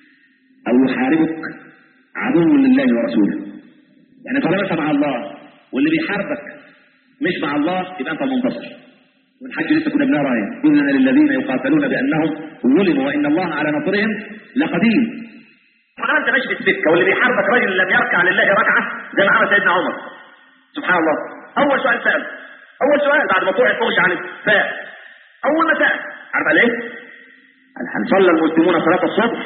A: أو يحاربك عدو لله ورسوله يعني طالما أنت مع الله واللي بيحاربك مش مع الله يبقى أنت المنتصر والحج لسه كنا بنقرا ايه إن للذين يقاتلون بأنهم ظلموا وإن الله على نصرهم لقدير طالما أنت ماشي في السكة واللي بيحاربك راجل لم يركع لله ركعة زي ما عمل سيدنا عمر سبحان الله أول سؤال سأل أول سؤال بعد ما طلع فوش عليه سأل أول ما سأل عارف قال إيه؟ قال هل صلى المسلمون صلاة الصبح؟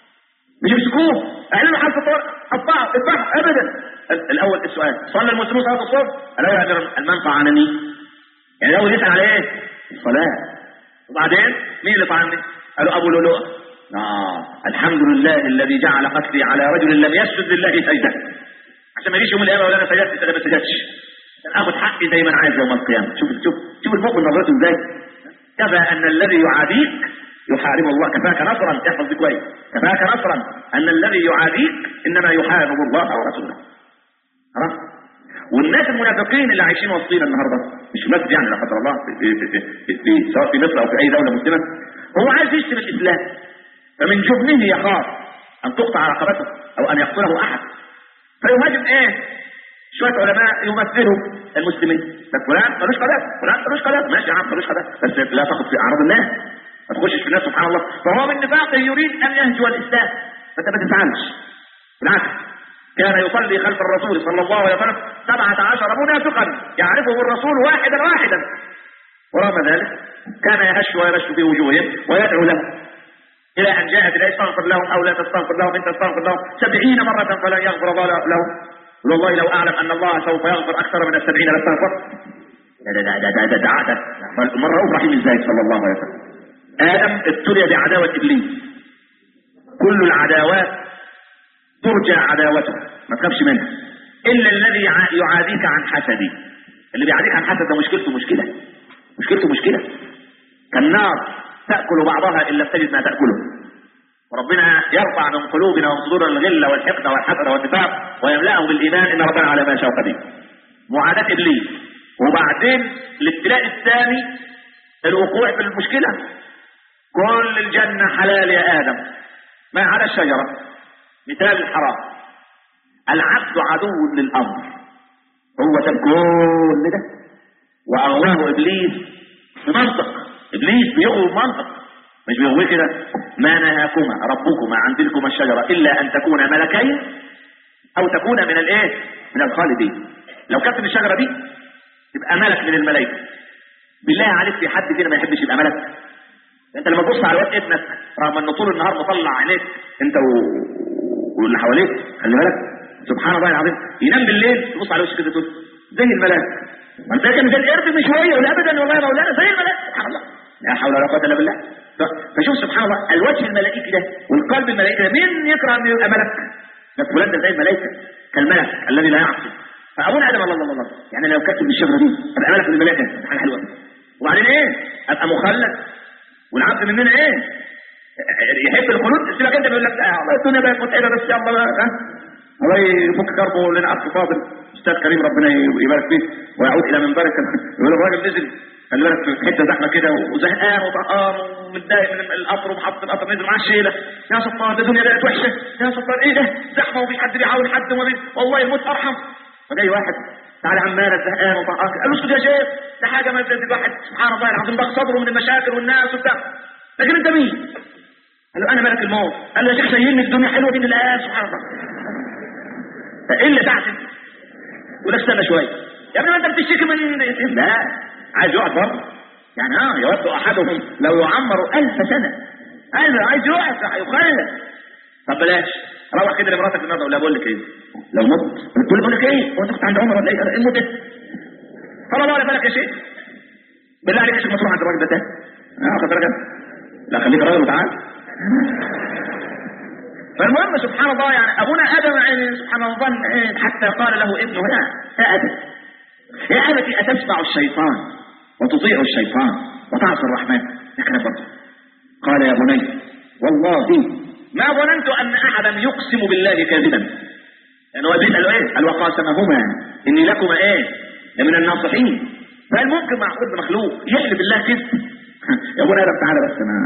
A: مش يمسكوه قالوا له حرف الطرق قطعوا اذبحوا ابدا ال- الاول السؤال صلى المسلمون صلاه الصبح قال له يا امير المنفعه عنني يعني الاول يسال على ايه؟ الصلاه وبعدين مين اللي طعني؟ قالوا ابو لؤلؤه اه الحمد لله الذي جعل قتلي على رجل لم يسجد لله سجده عشان ما يجيش يوم القيامه ولا انا سجدت انا ما سجدتش عشان اخد حقي زي ما انا عايز يوم القيامه شوف شوف شوف المؤمن نظرته ازاي كفى ان الذي يعاديك يحارب الله كفاك نصرا احفظ دي كويس كفاك نصرا ان الذي يعاديك انما يحارب الله ورسوله خلاص والناس المنافقين اللي عايشين وسطينا النهارده مش في مسجد يعني لا قدر الله في, في, في, في, في سواء في مصر او في اي دوله مسلمه هو عايز يشتم الاسلام فمن جبنه يخاف ان تقطع رقبته او ان يقتله احد فيهاجم ايه؟ شويه علماء يمثلوا المسلمين بس فلان ملوش قذافه فلان ملوش قذافه ماشي يا عم ملوش قذافه بس لا تاخذ في اعراض الناس ما تخشش في الناس سبحان الله فهو من نفاقه يريد ان يهجو الاسلام فانت ما تزعلش بالعكس كان يصلي خلف الرسول صلى الله عليه وسلم سبعة عشر منافقا يعرفه الرسول واحدا واحدا ورغم ذلك كان يهش ويرش في وجوههم ويدعو لهم إلى أن جاءت لا استغفر لهم أو لا تستغفر لهم إن تستغفر لهم سبعين مرة فلن يغفر الله لهم والله لو أعلم أن الله سوف يغفر أكثر من السبعين لاستغفر ده ده ده ده ده ده عادة مرة رؤوف رحيم ازاي صلى الله عليه وسلم آدم ابتلي بعداوة إبليس كل العداوات ترجى عداوته ما تخافش منه إلا الذي يع- يعاديك عن حسدي اللي بيعاديك عن حسد ده مشكلته مشكلة مشكلته مشكلة كالنار تأكل بعضها إن لم تجد ما تأكله وربنا يرفع من قلوبنا ومن صدورنا الغل والحقد والحسد والنفاق ويملأه بالإيمان إن ربنا على ما شاء قدير معاداة إبليس وبعدين الابتلاء الثاني الوقوع في المشكلة كل الجنة حلال يا آدم ما عدا الشجرة مثال الحرام العبد عدو للأمر هو ساب كل ده وأغواه إبليس بمنطق إبليس بيغوي بمنطق مش بيغوي كده ما نهاكما ربكما عن تلكما الشجرة إلا أن تكونا ملكين أو تكونا من الإيه؟ من الخالدين لو كانت من الشجرة دي تبقى ملك من الملائكة بالله عليك في حد كده ما يحبش يبقى ملك انت لما تبص على واد ابنك رغم انه طول النهار مطلع عينيك انت و... واللي حواليك خلي بالك سبحان الله العظيم ينام بالليل تبص على وشه كده تقول زي الملاك ما انت كان زي القرد من شويه ولا ابدا والله يا مولانا زي الملاك سبحان الله لا حول ولا قوه الا بالله ف- فشوف سبحان الله الوجه الملائكي ده والقلب الملائكي ده مين يكره انه يبقى ملك؟ ده فلان ده زي الملائكه كالملك الذي لا يعصي فابونا ادم الله الله الله يعني لو كتب بالشجره دي ابقى ملك من الملائكه حاجه حلوه وبعدين ايه؟ ابقى مخلد والعبد مننا ايه؟ يحب الخلود سيبك انت بيقول لك لا والله الدنيا بقت متعبه بس يلا بقى ها؟ الله يفك كربه لنا اخ فاضل استاذ كريم ربنا يبارك فيه ويعود الى منبرك يقول الراجل نزل خلي بالك في حته زحمه كده وزهقان وطهقان ومتضايق من القطر ومحطه القطر نزل معاه الشيله يا ستار ده الدنيا بقت وحشه يا ستار ايه ده زحمه ومفيش حد بيعاون حد وما بي- والله الموت ارحم فجاي واحد تعالى عمال زهقان وطهقان قال له اسكت يا شيخ ده حاجه ما تزيد الواحد سبحان الله العظيم ضاق صدره من المشاكل والناس وبتاع لكن انت مين؟ قال له انا ملك الموت قال له يا شيخ شايلني الدنيا حلوه دي للآن سبحان الله فايه اللي تعزم ولا استنى شويه يا ابني ما انت بتشتكي من لا عايز يقعد برضه يعني اه يود احدهم لو يعمر ألف سنه ايوه عايز يقعد يخلد طب بلاش روح كده لمراتك النهارده ولا بقول لك ايه لو مت تقول بقول لك ايه هو انت كنت عند عمر ولا ايه الموت خلاص ولا بالك يا شيخ بالله عليك عشان ما تروح عند الراجل ده تاني اه خد بالك لا خليك راجل وتعال فالمهم سبحان الله يعني ابونا ادم يعني سبحان الله ظن إيه حتى قال له ابنه يا يا ابت يا ابت اتتبع الشيطان وتطيع الشيطان وتعصي الرحمن لكن برضه قال يا بني والله ما ظننت ان احدا يقسم بالله كاذبا يعني هو بيسال ايه؟ قال وقاسمهما اني لكما ايه؟ لمن الناصحين فهل ممكن معقول مخلوق يحلف بالله كذب؟ يا ابونا ادم تعالى بس انا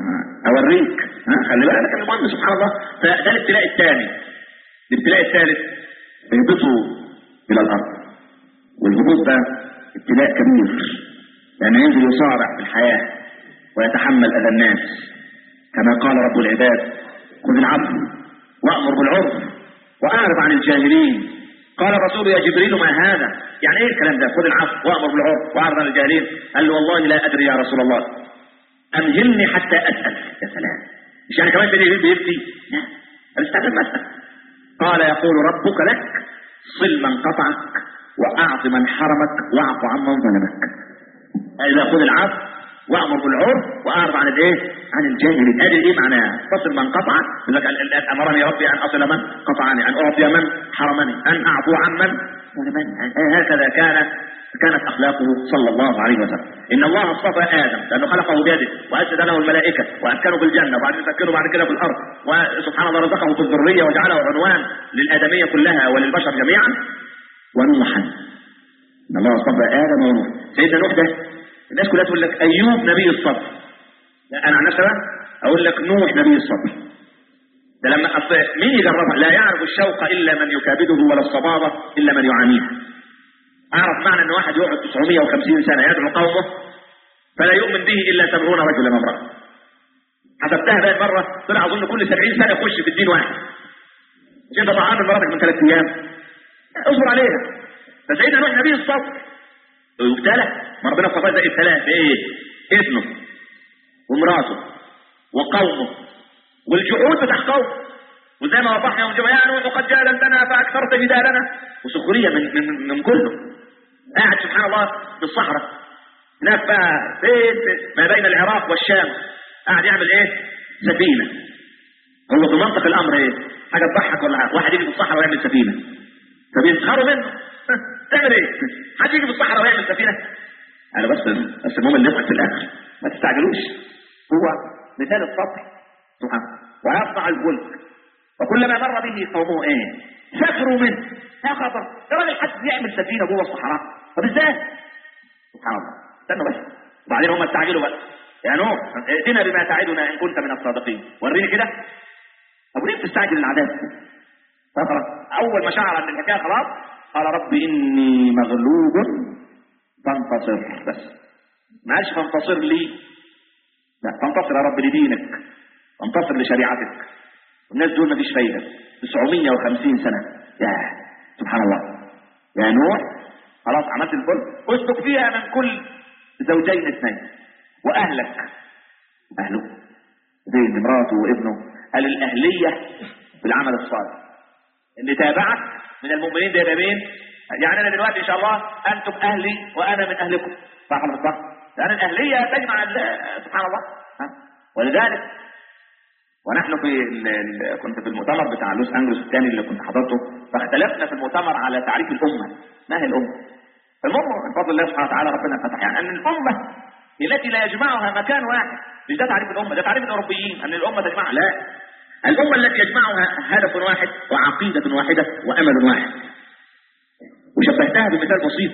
A: اوريك ها خلي بالك المهم سبحان الله فده الابتلاء الثاني الابتلاء الثالث يهبطوا الى الارض والهبوط ده ابتلاء كبير لانه ينزل يصارع في الحياه ويتحمل اذى الناس كما قال رب العباد خذ العفو وامر بالعرف واعرض عن الجاهلين قال الرسول يا جبريل ما هذا يعني ايه الكلام ده خذ العفو وامر بالعرف واعرض عن الجاهلين قال له والله لا ادري يا رسول الله امهلني حتى اسال يا سلام مش يعني كمان بيجي بيبكي لا الاستعداد مسألة قال يقول ربك لك صل من قطعك واعط من حرمك واعف عمن ظلمك اذا خذ العفو وامر بالعرف واعرض عن الايه؟ عن الجاهلين ادي ايه معناها؟ تصل من قطعك يقول لك ال- ال- امرني ربي ان اصل من قطعني ان اعطي من حرمني ان اعفو عمن ظلمني هكذا كان كانت اخلاقه صلى الله عليه وسلم ان الله اصطفى ادم لانه خلقه بيده واسجد له الملائكه واسكنه في الجنه وبعدين سكنه بعد كده في الارض وسبحان الله رزقه في الذريه وجعله عنوان للادميه كلها وللبشر جميعا ونوحا ان الله اصطفى ادم ونوح سيدنا نوح ده الناس كلها تقول لك ايوب نبي الصبر لا انا عن نفسي بقى اقول لك نوح نبي الصبر ده لما اصل مين يجربها لا يعرف الشوق الا من يكابده ولا الصبابه الا من يعانيها اعرف معنى ان واحد يقعد 950 سنه يدعو قومه فلا يؤمن به الا 70 رجلا امراه حسبتها بقى مره طلع اظن كل 70 سنه يخش في الدين واحد مش انت طعام مراتك من ثلاث ايام اصبر عليها فسيدنا نوح نبي الصبر ويبتلى ما ربنا اصطفاه ده ابتلاه بايه؟ ابنه ومراته وقومه والجحود بتاع قومه وزي ما وضحنا يوم الجمعه يعني وقد جادلتنا فاكثرت جدالنا وسخريه من من من كله قاعد سبحان الله في الصحراء هناك بقى فين ما بين العراق والشام قاعد يعمل ايه؟ سفينه هو في منطق الامر ايه؟ حاجه تضحك ولا حاجه واحد يجي في الصحراء ويعمل سفينه فبيسخروا منه تعمل ايه؟ حد يجي في الصحراء ويعمل سفينه انا بس بس المهم اللي يضحك في الاخر ما تستعجلوش هو مثال السطح سبحان ويصنع الفلك وكلما مر به قومه ايه؟ سخروا منه يا خطر يا راجل حد يعمل سفينه جوه الصحراء طب ازاي؟ سبحان الله استنوا بس وبعدين هم استعجلوا بقى يا نوح ائتنا بما تعدنا ان كنت من الصادقين وريني كده طب ليه بتستعجل العذاب؟ فخلاص اول ما شعر ان الحكايه خلاص قال رب اني مغلوب فانتصر بس ما قالش فانتصر لي لا فانتصر يا رب لدينك فانتصر لشريعتك والناس دول مفيش فايده 950 سنه يا سبحان الله يا نوح خلاص عملت الفل اسلك فيها من كل زوجين اثنين واهلك اهله زين مراته وابنه قال الاهليه بالعمل الصالح اللي تابعك من المؤمنين ده يبقى مين؟ يعني انا دلوقتي ان شاء الله انتم اهلي وانا من اهلكم صح ولا صح؟ لان الاهليه تجمع ال- سبحان الله ها؟ ولذلك ونحن في ال- ال- كنت في المؤتمر بتاع لوس انجلوس الثاني اللي كنت حضرته فاختلفنا في المؤتمر على تعريف الامه ما هي الامه؟ المهم من فضل الله سبحانه وتعالى ربنا فتح يعني ان الامه هي التي لا يجمعها مكان واحد مش ده تعريف الامه ده تعريف الاوروبيين ان الامه تجمعها لا الامه التي يجمعها هدف واحد وعقيده واحده وامل واحد وشبهتها بمثال بسيط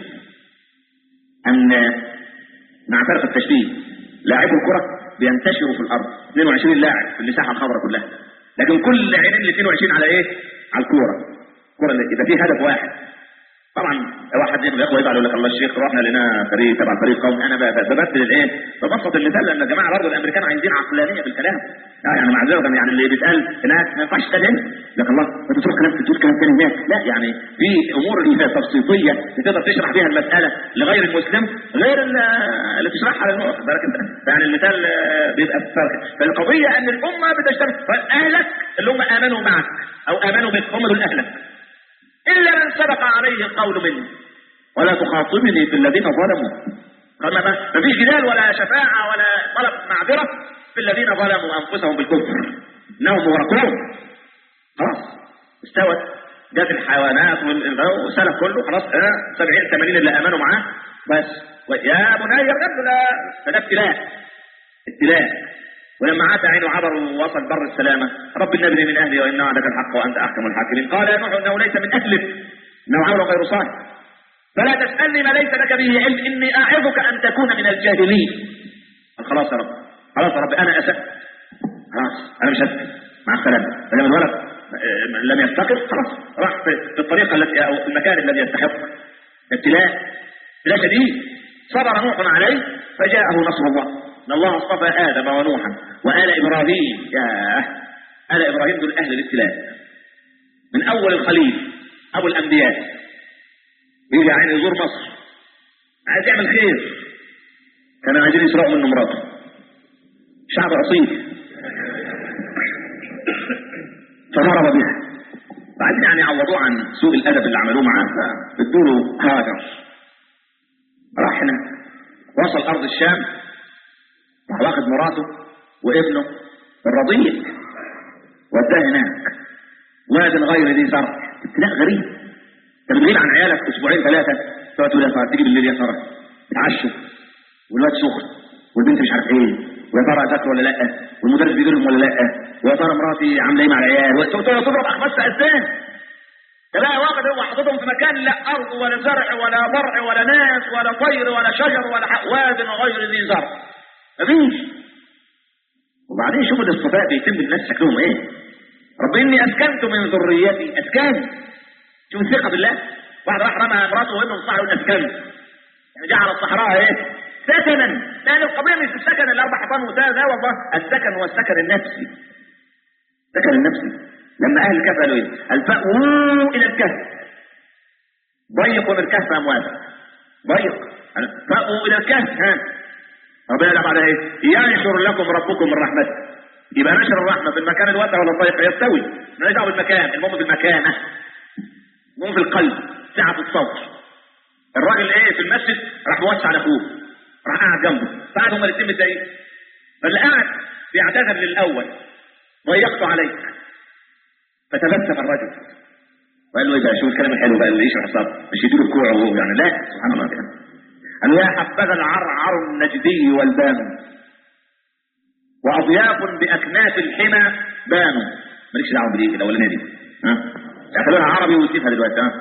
A: ان مع فرق التشبيه لاعبو الكره بينتشروا في الارض 22 لاعب في المساحه الخضراء كلها لكن كل عينين ال 22 على ايه؟ على الكوره الكوره اللي يبقى فيه هدف واحد طبعا واحد من الاخوه يزعل يقول لك الله الشيخ رحنا لنا فريق تبع فريق قومي انا ب- ب- بمثل الايه؟ ببسط المثال لان يا جماعه برضه الامريكان عايزين عقلانيه في الكلام آه يعني معذره يعني اللي بيتقال هناك ما ينفعش تقال هنا لك الله انت تقول كلام تقول كلام تاني هناك لا يعني في امور اللي هي تبسيطيه بتقدر تشرح بيها المساله لغير المسلم غير ال- اللي تشرحها للمؤمن بالك انت يعني المثال آه، بيبقى في فرق فالقضيه ان الامه بتجتمع فاهلك اللي هم امنوا معك او امنوا بك هم دول اهلك إلا من سبق عليه القول منه ولا تخاطبني في الذين ظلموا قال ما ما فيش جدال ولا شفاعة ولا طلب معذرة في الذين ظلموا أنفسهم بالكفر إنهم مغرقون خلاص استوت جت الحيوانات وال- والسلف كله خلاص اه 70 80 اللي امنوا معاه بس يا بني اركب لا فده ابتلاء ابتلاء ولما عاد عينه عبر ووصل بر السلامة رب النبي من أهلي وإن وعدك الحق وأنت أحكم الحاكمين قال يا نوح إنه ليس من أهلك إنه عمل غير صالح فلا تسألني ما ليس لك به علم إني أعظك أن تكون من الجاهلين قال خلاص يا رب خلاص يا رب أنا أسأت خلاص أنا مش هسأل مع السلامة فلما الولد آه، لم يستقر خلاص راح في في الطريقة التي أو في المكان الذي يستحق ابتلاء ابتلاء شديد صبر نوح عليه فجاءه نصر الله ان الله اصطفى ادم ونوحا وال ابراهيم يا ال ابراهيم دول اهل الابتلاء من اول الخليل ابو الانبياء يجي عين يزور مصر عايز يعمل خير كانوا عايزين يسرقوا منه مراته شعب اصيل فضرب بها بعدين يعني عوضوه عن سوء الادب اللي عملوه معاه فادوا له هاجر راح هناك وصل ارض الشام راح واخد مراته وابنه الرضيع وداه هناك واد غير ذي زرع ابتلاء غريب انت بتغيب عن عيالك اسبوعين ثلاثه تقعد تقول يا ترى تيجي بالليل يا ترى يتعشوا والواد سخن والبنت مش عارف ايه ويا ترى ذاكر ولا لا والمدرس بيجي لهم ولا لا ويا ترى مراتي عامله ايه مع العيال وتقعد تضرب اخماس اسنان تلاقي واحد هو حاططهم في مكان لا ارض ولا زرع ولا ضرع ولا ناس ولا طير ولا شجر ولا ح- واد غير ذي زرع مفيش وبعدين شوف الاصطفاء بيتم الناس شكلهم ايه رب اني اسكنت من ذريتي اسكان شوف الثقه بالله واحد راح رمى مراته وابنه في الصحراء يقول اسكنت يعني جعل الصحراء ايه سكنا لان القضيه مش السكن الاربع حيطان وده ده والله السكن هو السكن النفسي السكن النفسي لما اهل الكهف قالوا ايه؟ قال فاووا الى الكهف ضيقوا من الكهف امواتا ضيق قال فاووا الى الكهف ها ربنا قال بعدها ايه؟ ينشر لكم ربكم من رحمته يبقى نشر الرحمه في المكان الواسع ولا الضيق يستوي مالناش دعوه بالمكان المهم بالمكانه المهم في القلب سعه الصوت الراجل ايه في المسجد راح موسع على اخوه راح قاعد جنبه فقعد هما الاثنين متضايقين فاللي قاعد بيعتذر للاول ضيقت عليك فتبسم الرجل وقال له ايه بقى شوف الكلام الحلو بقى اللي يشرح الصبر مش يديله الكوع وهو يعني لا سبحان الله كده قال له يا حبذا العرعر النجدي والبان واضياف باكناف الحمى بانوا مالكش دعوه بدي الاولانيه دي ها اخذوها عربي وسيبها دلوقتي ها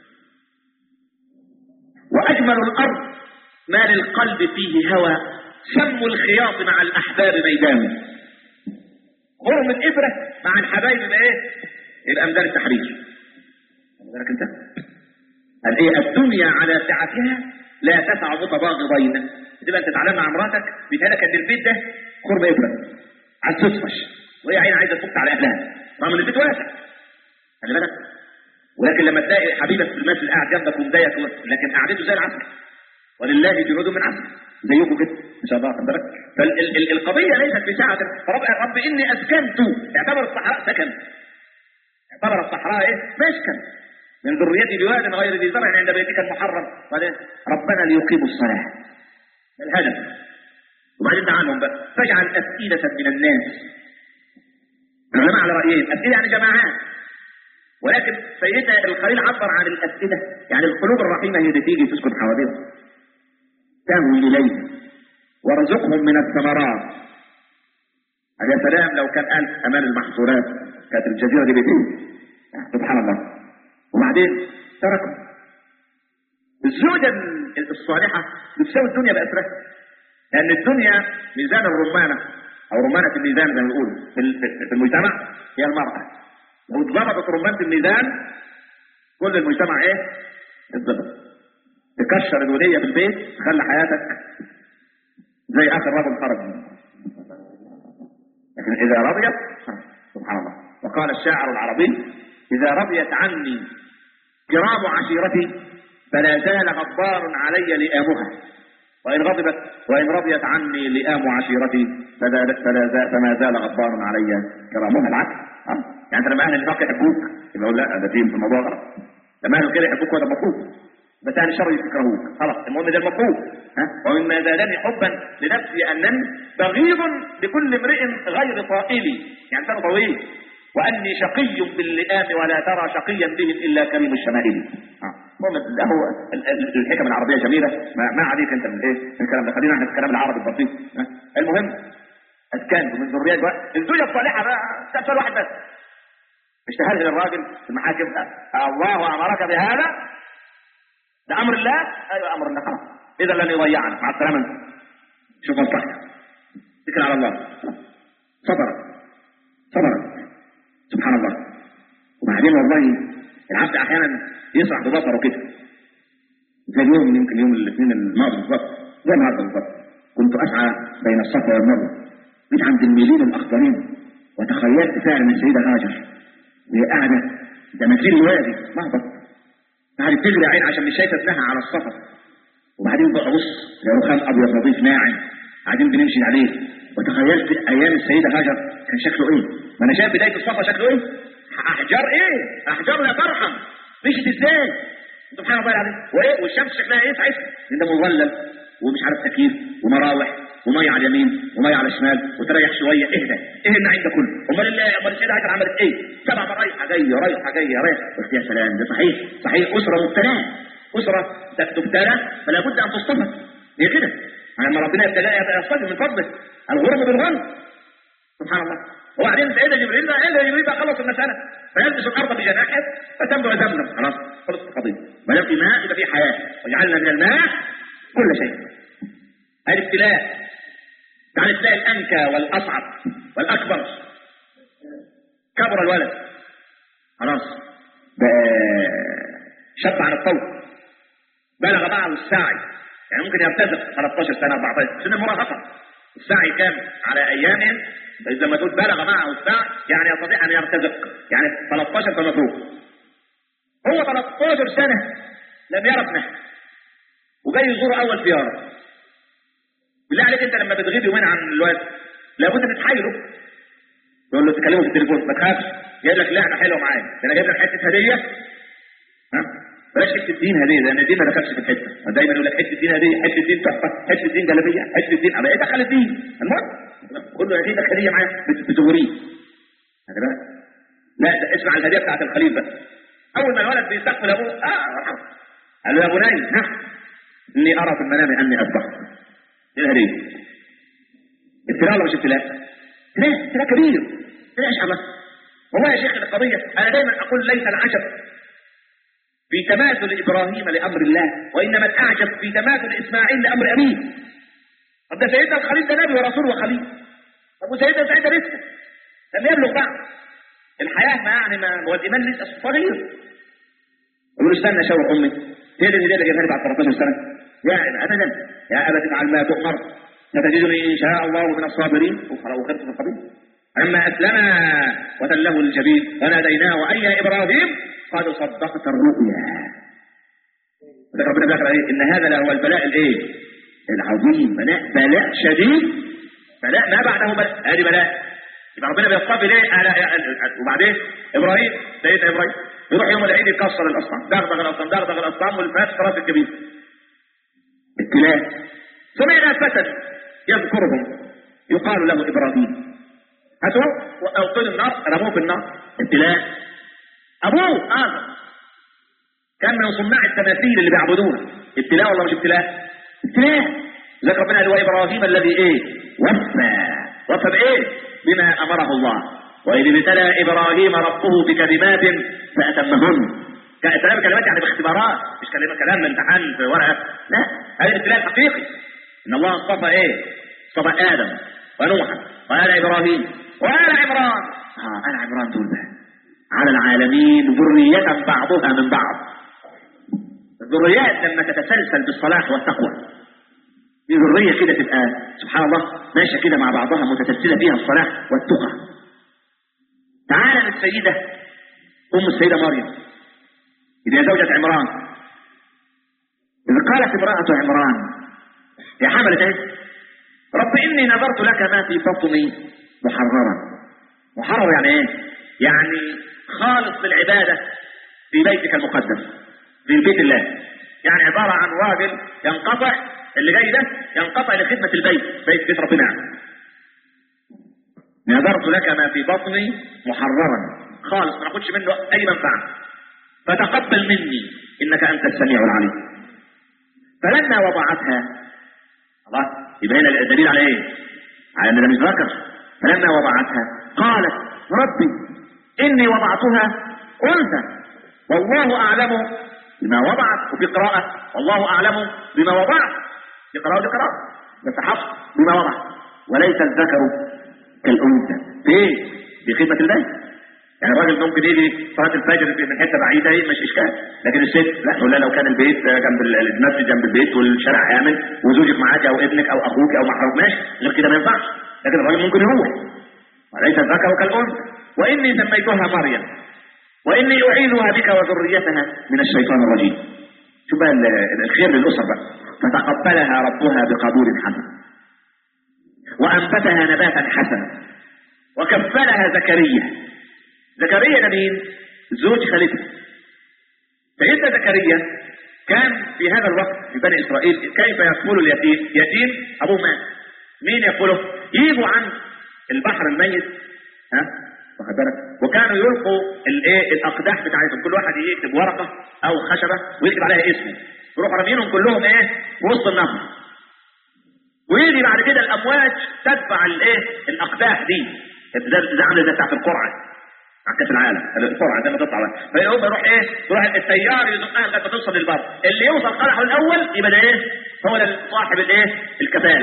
A: واجمل الارض ما للقلب فيه هوى سم الخياط مع الاحباب ميدان خرم الابره مع الحبايب يبقى ايه؟ يبقى ميدان التحرير خد بالك انت قال ايه الدنيا على سعتها لا تسع متباغضين تبقى انت تعلم مع مراتك بيتهيألك ان البيت ده خرم ابره عايز تطفش وهي عين عايزه تفك على اهلها رغم ان البيت واسع خلي بالك ولكن لما تلاقي حبيبك في المسجد قاعد جنبك ومضايقك لكن قعدته زي العسل ولله جنود من عسل زيكم كده ان شاء الله خد بالك فالقضيه ليست في ساعه رب رب اني اسكنت اعتبر الصحراء سكن اعتبر الصحراء ايه مسكن من ذريتي بواد غير ذي زرع عند بيتك المحرم وبعدين ربنا ليقيموا الصلاه ده الهدف وبعدين تعالوا بقى فاجعل افئده من الناس العلماء على رايين افئده يعني جماعات ولكن سيدنا الخليل عبر عن الافئده يعني القلوب الرحيمه هي اللي تيجي تسكن حواليهم تهوي اليه وارزقهم من الثمرات يا سلام لو كان ألف أمان المحصولات كانت الجزيرة دي بتيجي سبحان الله وبعدين تركوا الزوجة الصالحة بتساوي الدنيا بأسرها لأن الدنيا ميزان الرمانة أو رمانة الميزان زي ما بيقولوا في ال- في المجتمع هي المرأة لو اتظبطت رمانة الميزان كل المجتمع إيه؟ اتظبط تكشر الولية في البيت تخلي حياتك زي آخر رجل خرج لكن إذا رضيت سبحان الله وقال الشاعر العربي إذا رضيت عني كرام عشيرتي فلا زال غضبار علي لئامها وإن غضبت وإن رضيت عني لئام عشيرتي فلا فلا زال فما زال غضبار علي كرامها العكس أه؟ يعني انت لما اهل النفاق يحبوك يبقى يقول لا ده في الموضوع غلط لما اهل كده يحبوك وده المفروض بس اهل الشر يكرهوك خلاص المهم ده المفروض ها ومما زادني حبا لنفسي انني بغيض لكل امرئ غير طائلي يعني كان طويل واني شقي باللئام ولا ترى شقيا بهم الا كريم الشمائل اه المهم ده هو ال- ال- الحكم العربيه جميله ما, ما عليك انت من ايه من الكلام ده خلينا احنا في الكلام العربي البسيط ها؟ المهم اسكان من ذريات بقى الزوجه الصالحه بقى ده سؤال واحد بس مش تهلهل الراجل في المحاكم أه، الله امرك بهذا ده امر الله ايوه امر الله خلاص اذا لن يضيعنا مع السلامه انت شوف مصلحتك اتكل على الله صبر صبر سبحان الله وبعدين والله العبد احيانا يسرح ببصره كده زي اليوم يمكن يوم الاثنين الماضي بالظبط زي النهارده بالظبط كنت اسعى بين الصفا والمروه جيت عند الميلين الاخضرين وتخيلت فعلا السيده هاجر وهي قاعده ده مسير الوادي مهبط قاعدة تجري عين عشان مش شايفه ابنها على الصفا وبعدين بقى بص يا رخام ابيض نظيف ناعم قاعدين بنمشي عليه وتخيلت ايام السيده هاجر كان شكله ايه؟ ما انا شايف بدايه الصفا شكله ايه؟ احجار ايه؟ احجار لا ترحم مشيت ازاي؟ سبحان الله العظيم وايه والشمس شكلها ايه ساعتها؟ لان ده مظلل ومش عارف تكييف ومراوح وميه على اليمين وميه على الشمال وتريح شويه اهدى ايه النعيم ده كله؟ امال ال- امال السيده هاجر عملت ايه؟ سبع رايحه جايه رايحه جايه رايحه قلت يا سلام ده صحيح صحيح اسره مبتلاه اسره تبتلى فلا بد ان تصطفى هي كده لما ربنا يبتلى يصطفي من فضله الغرم بالغرم سبحان الله وبعدين سيدنا جبريل بقى سيدنا جبريل بقى خلص المساله فيلبس الارض بجناحه فتنبع زمزم خلاص خلص القضيه ما دام في ماء يبقى في حياه وجعلنا من الماء كل شيء الابتلاء تعال تلاقي الانكى والاصعب والاكبر كبر الولد خلاص بقى شب عن الطول بلغ معه السعي يعني ممكن يرتزق 13 سنه 14 سنه المراهقه السعي كام على ايامهم اذا ما تقول بلغ معه السعي يعني يستطيع ان يرتزق يعني 13 فما فوق هو 13 سنه لم يرى ابنه وجاي يزور اول زياره بالله عليك انت لما بتغيب يومين عن الواد لابد ان تحايله يقول له تكلمه في التليفون ما تخافش جايب لك لعبه حلوه معايا ده انا جايب لك حته هديه ها بلاش حته دين هديه لان الدين ما دخلش في الحته دايما يقول لك حته دين هديه حته دين تحفه حته دين جلابيه حته دين ايه دخل الدين المهم قول له هديه لك هديه معايا بت- بتغريه خلي بالك لا ده اسمع الهديه بتاعت الخليل بقى اول ما الولد بيستقبل ابوه اه مرحبا قال له يا بني ها اني ارى في المنام اني اذبحك ايه الهديه ابتلاء ولا مش ابتلاء؟ ابتلاء ابتلاء كبير ابتلاء يا الله والله يا شيخ القضيه انا دايما اقول ليس العجب في تماثل ابراهيم لامر الله وانما الاعجب في تماثل اسماعيل لامر ابيه طب ده سيدنا الخليل ده نبي ورسول وخليل طب وسيدنا سعيد ده لسه لم يبلغ بعد الحياه ما يعني ما هو الايمان لسه صغير يقول استنى شاور امي هي دي الهديه اللي جايبها لي بعد 13 سنه يا ابدا يا ابت افعل ما تؤمر ستجدني ان شاء الله من الصابرين وخرجت في القبيل اما اسلم وتله الجبين وناديناه اي يا ابراهيم قد صدقت الرؤيا ذكر ربنا في الاخر ايه ان هذا لهو البلاء الايه العظيم بلاء بلاء شديد بلاء ما بعده بلاء هذه بلاء يبقى ربنا بيصطفي ليه على وبعدين ابراهيم سيدنا ابراهيم يروح يوم العيد يكسر الاصنام دغدغ الاصنام دغدغ الاصنام والفاس في راس الكبير ابتلاء سمعنا فتى يذكرهم يقال له ابراهيم هاتوه واوطن النار رموه في النار ابتلاء ابوه اعظم كان من صناع التماثيل اللي بيعبدوها ابتلاء ولا مش ابتلاء ابتلاء ذكر ربنا قال وابراهيم الذي ايه وفى وفى بايه بما امره الله واذ ابتلى ابراهيم ربه بكلمات فاتمهن كلام كلمات يعني باختبارات مش كلمه كلام امتحان في ورقه لا هذا الابتلاء الحقيقي ان الله اصطفى ايه اصطفى ادم ونوحا وآل ابراهيم وآل عمران اه آل عمران دول بقى على العالمين ذرية بعضها من بعض الذريات لما تتسلسل بالصلاح والتقوى في ذرية كده تبقى سبحان الله ماشية كده مع بعضها متسلسلة فيها الصلاح والتقى تعالى السيدة أم السيدة مريم إذا زوجة عمران إذ قالت امرأة عمران يا حملة إيه؟ رب إني نذرت لك ما في بطني محررا محرر يعني إيه؟ يعني خالص للعبادة في بيتك المقدس في بيت الله يعني عبارة عن راجل ينقطع اللي جاي ده ينقطع لخدمة البيت بيت بيت ربنا نذرت لك ما في بطني محررا خالص ما ناخدش منه اي منفعة فتقبل مني انك انت السميع العليم فلما وضعتها الله يبقى هنا الدليل على ايه؟ على ان ده مش ذكر فلما وضعتها قالت ربي اني وضعتها انثى والله اعلم بما وضعت وفي قراءة والله اعلم بما وضعت في قراءة قراءة بس حفظ بما وضعت وليس الذكر كالانثى في ايه؟ في خدمة البيت يعني الراجل ممكن يجي صلاه الفجر من حته بعيده ايه مش اشكال لكن الست لا نقول لها لو كان البيت جنب ال- المسجد جنب البيت والشارع امن وزوجك معاك او ابنك او اخوك او محرم ماشي غير كده ما ينفعش لكن الراجل ممكن يروح وليس الذكر كالانثى واني سميتها مريم واني اعيذها بك وذريتها من الشيطان الرجيم شوف بقى ال- الخير للاسر بقى فتقبلها ربها بقبول حسن وانبتها نباتا حسنا وكفلها زكريا زكريا ده مين؟ زوج خالتها. سيدنا زكريا كان في هذا الوقت في بني اسرائيل كيف يقول اليتيم؟ يتيم ابوه مات. مين يقوله؟ يجوا عن البحر الميت ها؟ واخد بالك؟ وكانوا يلقوا الايه؟ الاقداح بتاعتهم، كل واحد يكتب ورقه او خشبه ويكتب عليها اسمه. يروح رامينهم كلهم ايه؟ في وسط النهر. ويجي بعد كده الامواج تدفع الايه؟ الاقداح دي. زي زي عامله زي بتاعت القرعه. على كاس العالم القرعه زي ما تطلع فيقوم يروح ايه يروح التيار يزقها لغايه ما توصل للبر اللي يوصل قدحه الاول يبقى ده ايه هو ده صاحب الايه الكفاله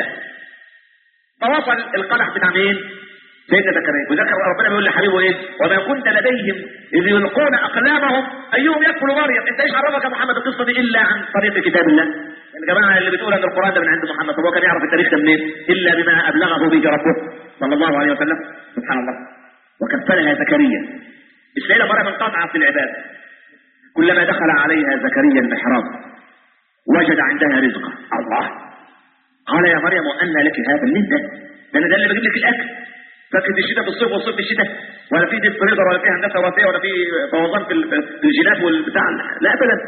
A: فوصل القدح بتاع مين سيدنا زكريا وذكر ربنا بيقول لحبيبه ايه وما كنت لديهم اذ يلقون اقلامهم ايهم يدخل مريم انت ايش عرفك يا محمد القصه دي الا عن طريق كتاب الله يا جماعه اللي بتقول ان القران ده من عند محمد طب هو كان يعرف التاريخ ده منين الا بما ابلغه به ربه صلى الله عليه وسلم سبحان الله وكفلها زكريا السيدة مريم انقطعت في العبادة كلما دخل عليها زكريا المحراب وجد عندها رزقا الله قال يا مريم وأن لك هذا الليل ده ده انا ده اللي بجيب لك الاكل فاكهة الشتاء في الصيف والصيف في الشتاء ولا في ديب فريضة ولا في هندسة وراثية ولا في فوضان في ال- في الجينات والبتاع لا ابدا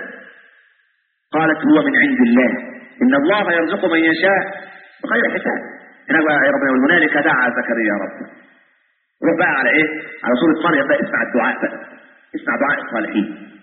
A: قالت هو من عند الله ان الله يرزق من يشاء بغير حساب هنا بقى يا ربنا يقول هنالك دعا زكريا ربه روح بقى على ايه على سورة مريم بقى اسمع الدعاء بقى اسمع دعاء الصالحين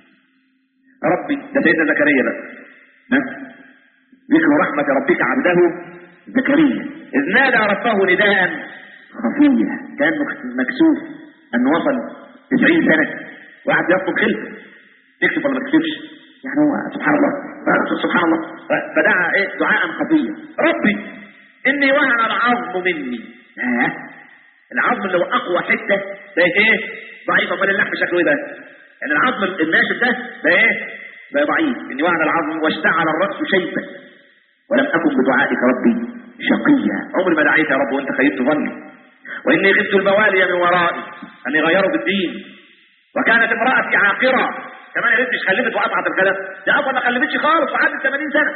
A: ربي ده سيدنا زكريا بقى ها؟ ذكر رحمة ربك عبده زكريا إذ نادى ربه نداء خفيا كان مك- مكسوف أنه وصل 90 سنة واحد يطلب خلفه تكتب ولا ما تكتبش يعني هو سبحان الله سبحان الله فدعا ايه دعاء خفيا ربي اني وهن العظم مني آه. العظم اللي هو اقوى حته بقت ايه ضعيف امال اللحم شكله ايه بقى يعني العظم الناشف ده بقى ايه بقى ضعيف اني وهن العظم واشتعل الراس شيبا ولم اكن بدعائك ربي شقيا عمري ما دعيت يا رب وانت خيبت ظني واني خفت الموالي من ورائي ان يغيروا بالدين وكانت امرأتي عاقرة كمان يا ريتني خلفت وقطعت الخلف دي اصلا ما خلفتش خالص وعدت 80 سنة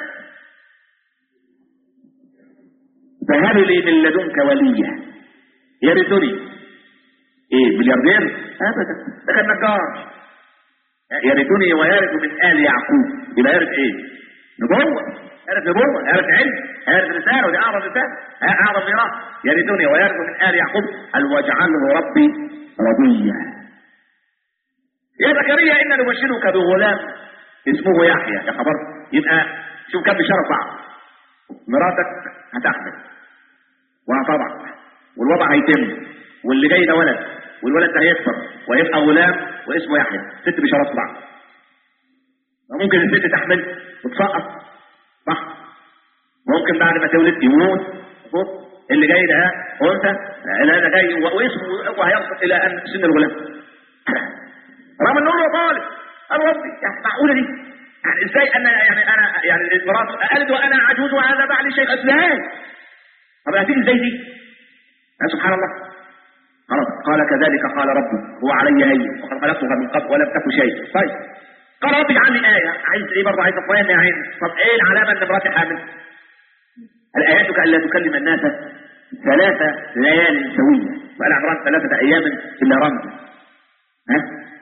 A: فهب لي من لدنك وليا يرثني ايه ملياردير ابدا ده كان نجار يرثني ويرث من ال يعقوب يبقى يرث ايه نبوة يرث نبوة يرث علم يرث رسالة ودي اعظم رسالة اعظم ميراث يرثني ويرث من ال يعقوب قال واجعله ربي رضيا يا زكريا إنا نبشرك بغلام اسمه يحيى يا خبر يبقى شوف كم بشرف بعض مراتك هتحمل وهتضع والوضع هيتم واللي جاي ده ولد والولد ده هيكبر ويبقى غلام واسمه يحيى ست بشرف بعض ممكن الست تحمل وتسقط صح ممكن بعد ما تولد يموت شوف اللي جاي ده انثى لا ده جاي واسمه وهيصل الى ان سن الغلام رغم انه هو طالب قال ربي يعني معقوله دي يعني ازاي انا يعني انا يعني مراتي قالت وانا عجوز وهذا بعلي شيء ازاي طب هتيجي ازاي دي يا سبحان الله خلاص قال كذلك قال ربي هو علي هين وقد خلقتها من قبل ولم تكن شيء طيب قال ربي اجعل لي آية عايز ايه برضه عايز اطمئن يا عين طب ايه العلامة ان مراتي حامل الآياتك ألا تكلم الناس ثلاث ليال سوية وقال عمران ثلاثة أيام إلا رمز ها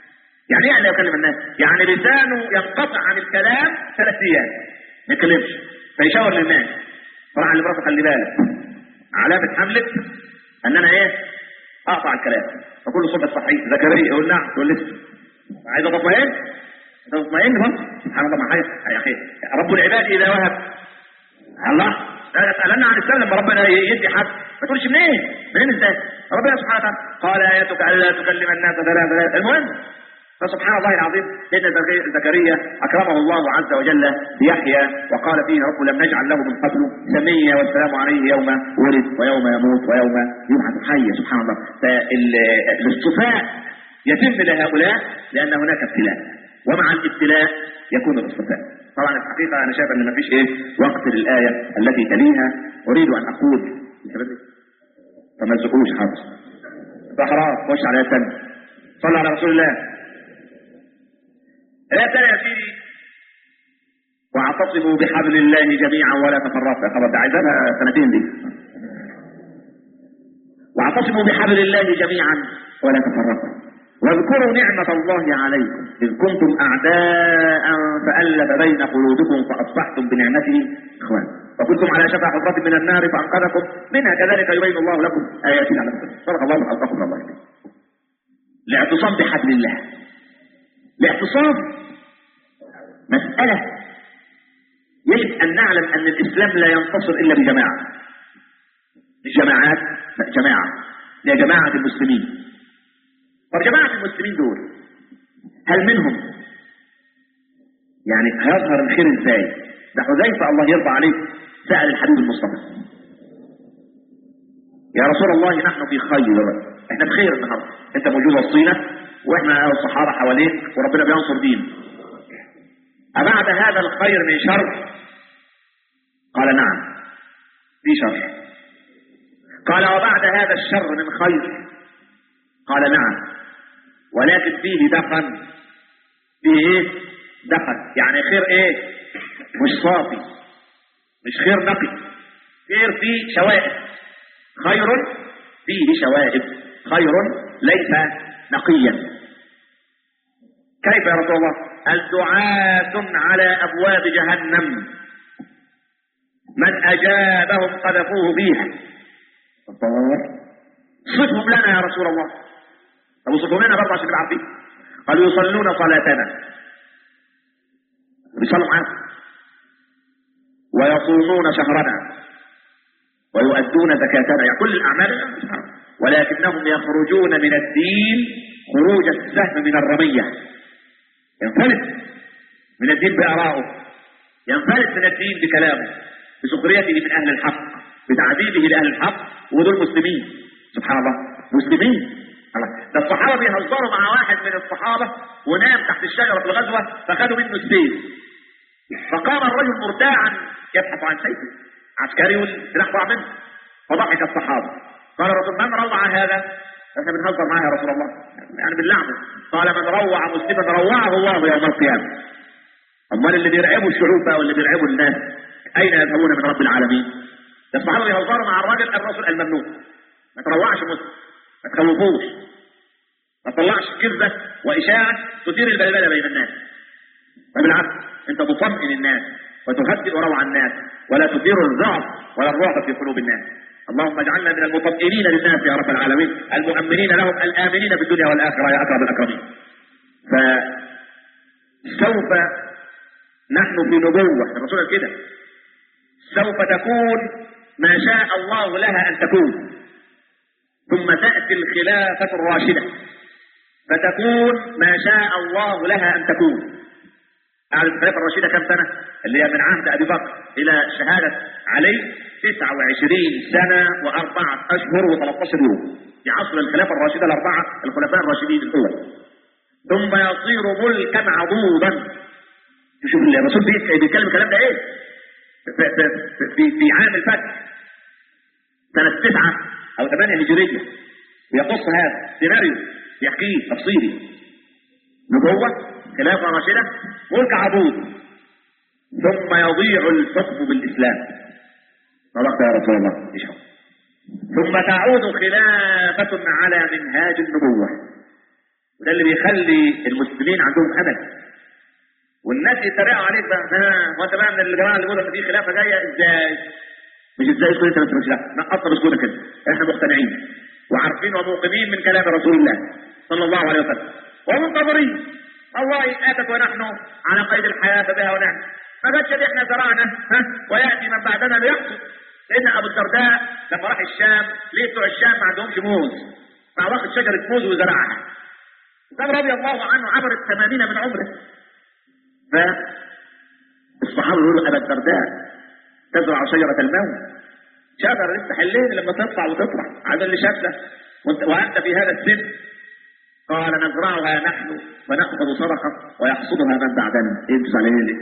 A: يعني ايه لا يكلم الناس؟ يعني لسانه ينقطع عن الكلام ثلاث ايام ما يتكلمش فيشاور للناس راح لمراته خلي بالك علامة حملك ان انا ايه اقطع الكلام فكل صبح صحيح زكريا يقول نعم تقول لسه عايز اطمئن تطمئن بقى سبحان الله ما حاجه يا اخي رب العباد اذا وهب الله لا تسالن عن السلم لما ربنا يدي حد ما تقولش منين منين ازاي ربنا سبحانه وتعالى قال ايتك الا تكلم الناس ثلاثه المهم فسبحان الله العظيم سيدنا زكريا اكرمه الله عز وجل بيحيى وقال فيه رب لم نجعل له من قبل سميا والسلام عليه يوم ولد ويوم يموت ويوم يبعث حيا سبحان الله فالاصطفاء يتم لهؤلاء لان هناك ابتلاء ومع الابتلاء يكون الاصطفاء طبعا الحقيقه انا شايف ان مفيش ايه وقت للايه التي تليها اريد ان اقول فما تزقوش حاضر صحراء خش على الثاني صلى على رسول الله لا ترى يا سيدي واعتصموا بحبل الله جميعا ولا تفرقوا يا خبر ده عايزها سنتين دي واعتصموا بحبل الله جميعا ولا تفرقوا واذكروا نعمة الله عليكم إذ كنتم أعداء فألف بين قلوبكم فأصبحتم بنعمته إخوان وكنتم على شفا حفرة من النار فأنقذكم منها كذلك يبين الله لكم آياته لعلكم صدق الله وألقاكم الله إليه الاعتصام بحبل الله الاعتصام مسألة يجب أن نعلم أن الإسلام لا ينتصر إلا بجماعة مش جماعات لا جماعة هي جماعة المسلمين طب جماعة المسلمين دول هل منهم يعني هيظهر الخير ازاي ده حذيفة الله يرضى عليه سأل الحبيب المصطفى يا رسول الله نحن في خير احنا بخير النهارده انت موجود وسطينا واحنا الصحابة حواليك وربنا بينصر دين أبعد هذا الخير من شر قال نعم في شر قال وبعد هذا الشر من خير قال نعم ولكن فيه دخن فيه ايه دخن يعني خير ايه مش صافي مش خير نقي خير فيه شوائب خير فيه شوائب خير ليس نقيا كيف يا رسول الله الدعاة على أبواب جهنم من أجابهم قذفوه فيها صفهم لنا يا رسول الله طب وصفهم لنا برضه عشان نبقى عارفين قالوا يصلون صلاتنا بيصلوا معانا ويصومون شهرنا ويؤدون زكاتنا يعني كل الأعمال ولكنهم يخرجون من الدين خروج السهم من الرمية ينفلت من الدين بآرائه ينفلت من الدين بكلامه بسخريته من أهل الحق بتعذيبه لأهل الحق ودول مسلمين سبحان الله مسلمين الله ده الصحابة بيهزروا مع واحد من الصحابة ونام تحت الشجرة في الغزوة فخدوا منه السيف فقام الرجل مرتاعا يبحث عن سيفه عسكري والسلاح ضاع منه فضحك الصحابة قال الرسول من روع هذا؟ احنا بنهزر معاه يا رسول الله يعني باللعنة قال من روع مسلما روعه الله يوم القيامة امال اللي بيرعبوا الشعوب بقى واللي بيرعبوا الناس اين يذهبون من رب العالمين؟ ده الصحابة بيهزروا مع الراجل الرسول الممنوع ما تروعش مسلم ما تخوفوش ما تطلعش كذبة وإشاعة تثير البلبلة بين الناس فبالعكس انت تطمئن الناس وتهدئ روع الناس ولا تثير الرعب ولا الرعب في قلوب الناس اللهم اجعلنا من المطمئنين للناس يا رب العالمين المؤمنين لهم الآمنين في الدنيا والآخرة يا أكرم الأكرمين فسوف نحن في نبوة الرسول قال كده سوف تكون ما شاء الله لها أن تكون ثم تأتي الخلافة الراشدة فتكون ما شاء الله لها أن تكون قعدت الخلافة الراشدة كم سنة اللي هي من عهد أبي بكر إلى شهادة علي 29 سنة وأربعة أشهر و13 يوم في عصر الخلافة الراشدة الأربعة الخلفاء الراشدين الأول ثم يصير ملكا عضوضا شوف الرسول بيتكلم الكلام ده ايه في, في, في, في عام الفتح سنة تسعة أو ثمانية هجرية ويقص هذا سيناريو يحكيه تفصيلي نبوة خلافة راشدة ملك عضوض ثم يضيع الحكم بالإسلام صدقت يا رسول الله إيش ثم تعود خلافة على منهاج النبوة وده اللي بيخلي المسلمين عندهم امل والناس يتريقوا عليك بقى ها وانت بقى من الجماعه اللي بيقولوا ان في خلافه جايه ازاي؟ مش ازاي اسكت انت مش لا نقطع بسكوتك كده احنا مقتنعين وعارفين وموقنين من كلام رسول الله صلى الله عليه وسلم ومنتظرين الله اتت ونحن على قيد الحياه فبها ونعم ما جاتش دي احنا زرعنا ها وياتي من بعدنا ليحصد لان ابو الدرداء لما راح الشام ليه بتوع الشام ما عندهمش موز فواخد شجره موز وزرعها وكان رضي الله عنه عبر الثمانين من عمره فالصحابه يقولوا ابا الدرداء تزرع شجره الموت شجره لسه حلين لما تطلع وتطلع هذا اللي شكله وانت, وانت في هذا السن قال نزرعها نحن وناخذ صدقه ويحصدها من بعدنا انت عليه ليه؟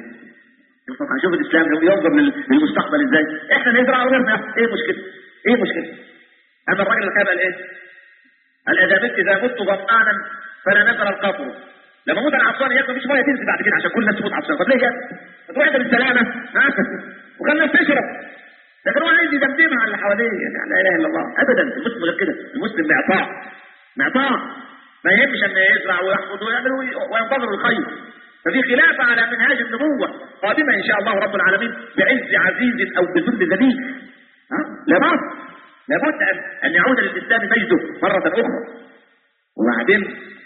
A: شوف الاسلام ينظر لل- للمستقبل ازاي احنا نزرع وغيرنا ايه مشكله ايه مشكله اما الراجل اللي كان قال ايه قال اذا مت اذا مت ظمآنا فلا نزل القبر لما موت العطشان ياكل مفيش ميه تنزل بعد كده عشان كل الناس تموت عطشان طب ليه كده؟ ما تروح انت بالسلامه ها وخلي الناس تشرب لكن هو عايز يدمدمها على اللي حواليه يعني لا اله الا الله ابدا المسلم غير كده المسلم معطاء معطاء ما يهمش ان يزرع ويحفظ ويعمل وي- وينتظر الخير ففي خلافه على منهاج النبوه قادمه ان شاء الله رب العالمين بعز عزيز او بذل ذليل ها لابد لابد ان ان يعود للاسلام مجده مره اخرى وبعدين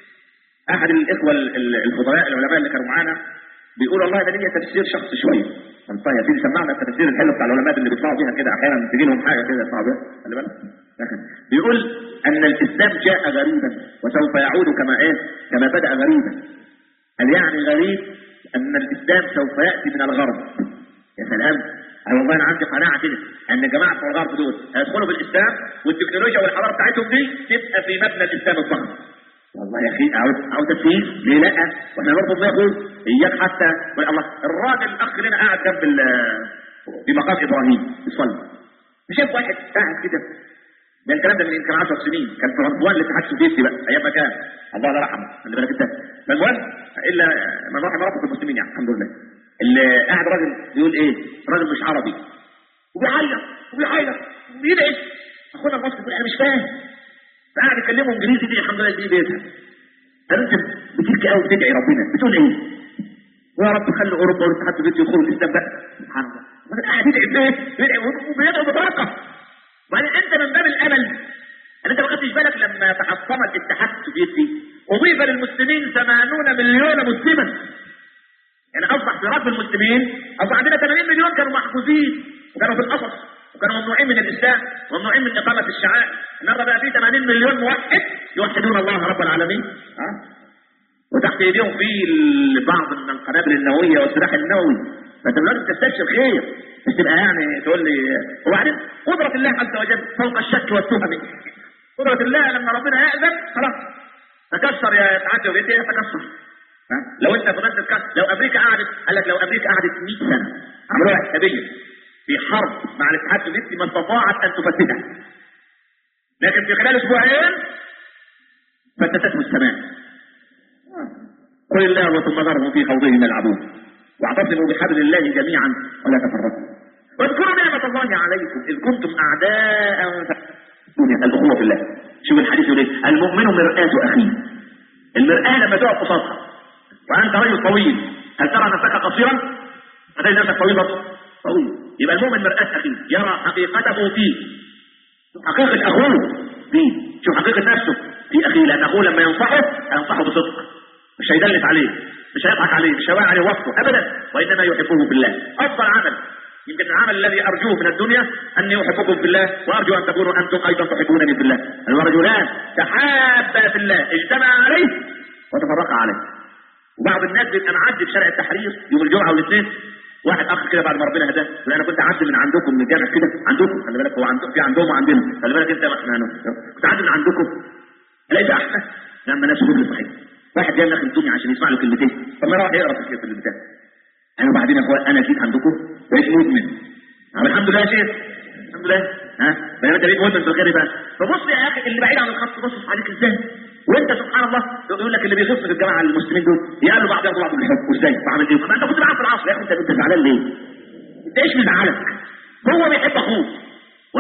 A: احد الاخوه ال- ال- الفضلاء العلماء اللي كانوا معانا بيقول والله ده ليا تفسير شخصي شويه طيب يا سيدي سمعنا التفسير الحلو بتاع العلماء اللي بيطلعوا فيها كده احيانا تجي لهم حاجه كده يطلعوا بيها خلي بالك بيقول ان الاسلام جاء غريبا وسوف يعود كما ايه كما بدا غريبا قال يعني غريب ان الاسلام سوف ياتي من الغرب يا سلام أنا والله انا عندي قناعه كده ان جماعه بتوع الغرب دول هيدخلوا بالاسلام والتكنولوجيا والحضاره بتاعتهم دي تبقى في مبنى الاسلام الضخم والله يا اخي عاوز عاوز تفسير ليه لا واحنا نرفض ناخد اياك حتى الله الراجل الاخ لنا قاعد جنب ال- في مقام ابراهيم يصلي شاف واحد قاعد كده ده الكلام ده من يمكن 10 سنين كان في رمضان الاتحاد السوفيتي بقى ايام ما كان الله لا رحمه خلي بالك انت فالمهم الا من رحم ربك المسلمين يعني الحمد لله اللي قاعد راجل بيقول ايه راجل مش عربي وبيعيط وبيعيط وبيدعي اخونا المصري بيقول انا مش فاهم فقاعد يكلمه انجليزي دي الحمد لله دي بيفهم طب انت بتبكي قوي بتدعي ربنا بتقول ايه؟ ويا رب خلي اوروبا والاتحاد السوفيتي يدخلوا الاسلام بقى سبحان الله الراجل قاعد يدعي بايه؟ بيدعي وبيدعو بطاقه وبعدين انت من باب الامل ان انت ما خدتش بالك لما تحطم الاتحاد السوفيتي اضيف للمسلمين 80 مليون مسلما يعني اصبح في رب المسلمين اصبح عندنا 80 مليون كانوا محجوزين وكانوا في القفص وكانوا ممنوعين من الاسلام وممنوعين من اقامه الشعائر النهارده بقى في 80 مليون موحد يوحدون الله رب العالمين ها وتحت ايديهم في ال- بعض من القنابل النوويه والسلاح النووي فانت لازم تستبشر خير مش تبقى يعني تقول لي وبعدين قدره الله عز وجل فوق الشك والتهم قدره الله لما ربنا يأذن خلاص تكسر يا تعدي وبيتي يتكسر ها؟ لو انت فضلت تتكسر لو امريكا قعدت قال لك لو امريكا قعدت 100 سنه عملوها حسابيه في حرب مع الاتحاد السوفيتي ما استطاعت ان تفتتها لكن في خلال اسبوعين فتتته السماء قل الله ثم ذرهم في خوضهم يلعبون واعتصموا بحبل الله جميعا ولا تفرقوا واذكروا نعمة الله عليكم إذ كنتم أعداء ف- الأخوة في الله شوف الحديث يقول إيه المؤمن مرآة أخيه المرآة لما تقف قصادها وأنت رجل طويل هل ترى نفسك قصيرا؟ هتجد نفسك طويلا طويل يبقى المؤمن مرآة أخيه يرى حقيقته فيه شوف حقيقة أخوه فيه شوف حقيقة نفسه في أخيه لأن أخوه لما ينصحه هينصحه بصدق مش هيدلس عليه مش هيضحك عليه مش هيضيع عليه وقته أبدا وإنما يحبه بالله أفضل عمل يمكن العمل الذي أرجوه من الدنيا أني أحبكم في الله وأرجو أن تكونوا أنتم أيضا تحبونني في الله الرجلان تحابا في الله اجتمعا عليه وتفرقا عليه وبعض الناس بيبقى معدي في شارع التحرير يوم الجمعة والاثنين واحد اخ كده بعد ما ربنا هداه يقول انا كنت اعدي من عندكم من الجامع كده عندكم خلي بالك هو عنده في عندهم وعندنا خلي بالك انت احنا هنا. كنت اعدي من عندكم الاقي ده احنا لما ناس كل صحيح واحد جاي داخل الدنيا عشان يسمع له كلمتين طب ما راح يقرا في البتاع انا وبعدين يا اخويا انا جيت عندكم بقيت مدمن طب الحمد لله يا شيخ الحمد لله ها بقى انت بقيت مدمن في الخير بقى فبص يا اخي اللي بعيد عن الخط بص عليك ازاي وانت سبحان الله يقول لك اللي بيغص في الجماعه المسلمين دول يقالوا بعض ياخدوا بعض بالحب وازاي بعمل ايه ما انت كنت معاه في العصر يا اخي انت انت زعلان ليه؟ انت ايش مزعلك؟ هو بيحب اخوه واذا التقى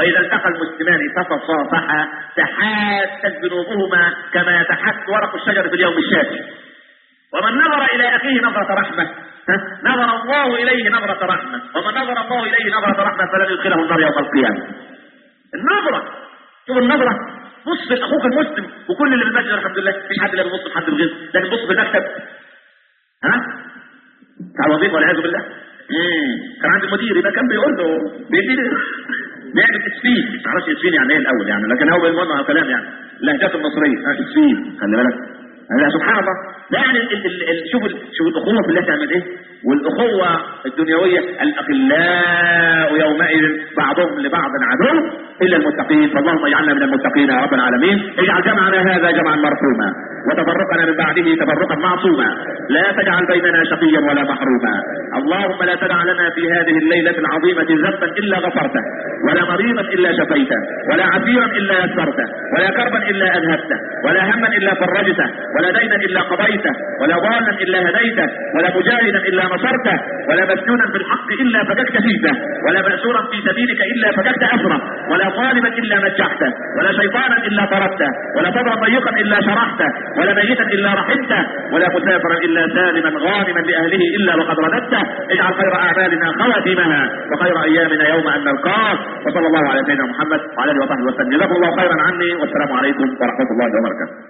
A: المسلمان فتصافحا تحاتت ذنوبهما كما يتحات ورق الشجر في اليوم الشاتي ومن نظر الى اخيه نظرة رحمة ها؟ نظر الله اليه نظرة رحمة ومن نظر الله اليه نظرة رحمة فلن يدخله النار يوم القيامة النظرة شوف النظرة بص لاخوك المسلم وكل اللي في المسجد الحمد لله مفيش حد لا بيبص لحد الغيظ لكن بص في المكتب ها بتاع الوظيفه والعياذ بالله امم كان عندي مدير يبقى كان بيقول له بيديني بيعمل تسفين معرفش تسفين يعني ايه الاول يعني لكن هو بالمعنى على كلام يعني اللهجات المصريه ها تسفين خلي بالك هذا سبحان الله لا يعني ال ال ال شوف ال شوف الاخوه في الله تعمل ايه والاخوه الدنيويه الاخلاء يومئذ بعضهم لبعض عدو الا المتقين فاللهم اجعلنا من المتقين يا رب العالمين اجعل جمعنا هذا جمعا مرحوما وتفرقنا من بعده تفرقا معصوما لا تجعل بيننا شقيا ولا محروما اللهم لا تدع لنا في هذه الليلة العظيمة ذنبا إلا غفرته ولا مريضا إلا شفيته ولا عسيرا إلا يسرته ولا كربا إلا أذهبته ولا هما إلا فرجته ولا دينا إلا قضيته ولا ضالا إلا هديته ولا مجاهدا إلا نصرته ولا مسجونا بالحق إلا فككت فيته ولا مأسورا في سبيلك إلا فككت أسره ولا ظالما إلا نجحته ولا شيطانا إلا طردته ولا صدرا ضيقا إلا شرحته ولا ميتا إلا رحمته ولا مسافرا إلا سالما غانما لأهله إلا وقد رددته اجعل خير أعمالنا خواتمها وخير أيامنا يوم أن نلقاك وصلى الله على سيدنا محمد وعلى آله وصحبه وسلم جزاكم الله خيرا عني والسلام عليكم ورحمة الله وبركاته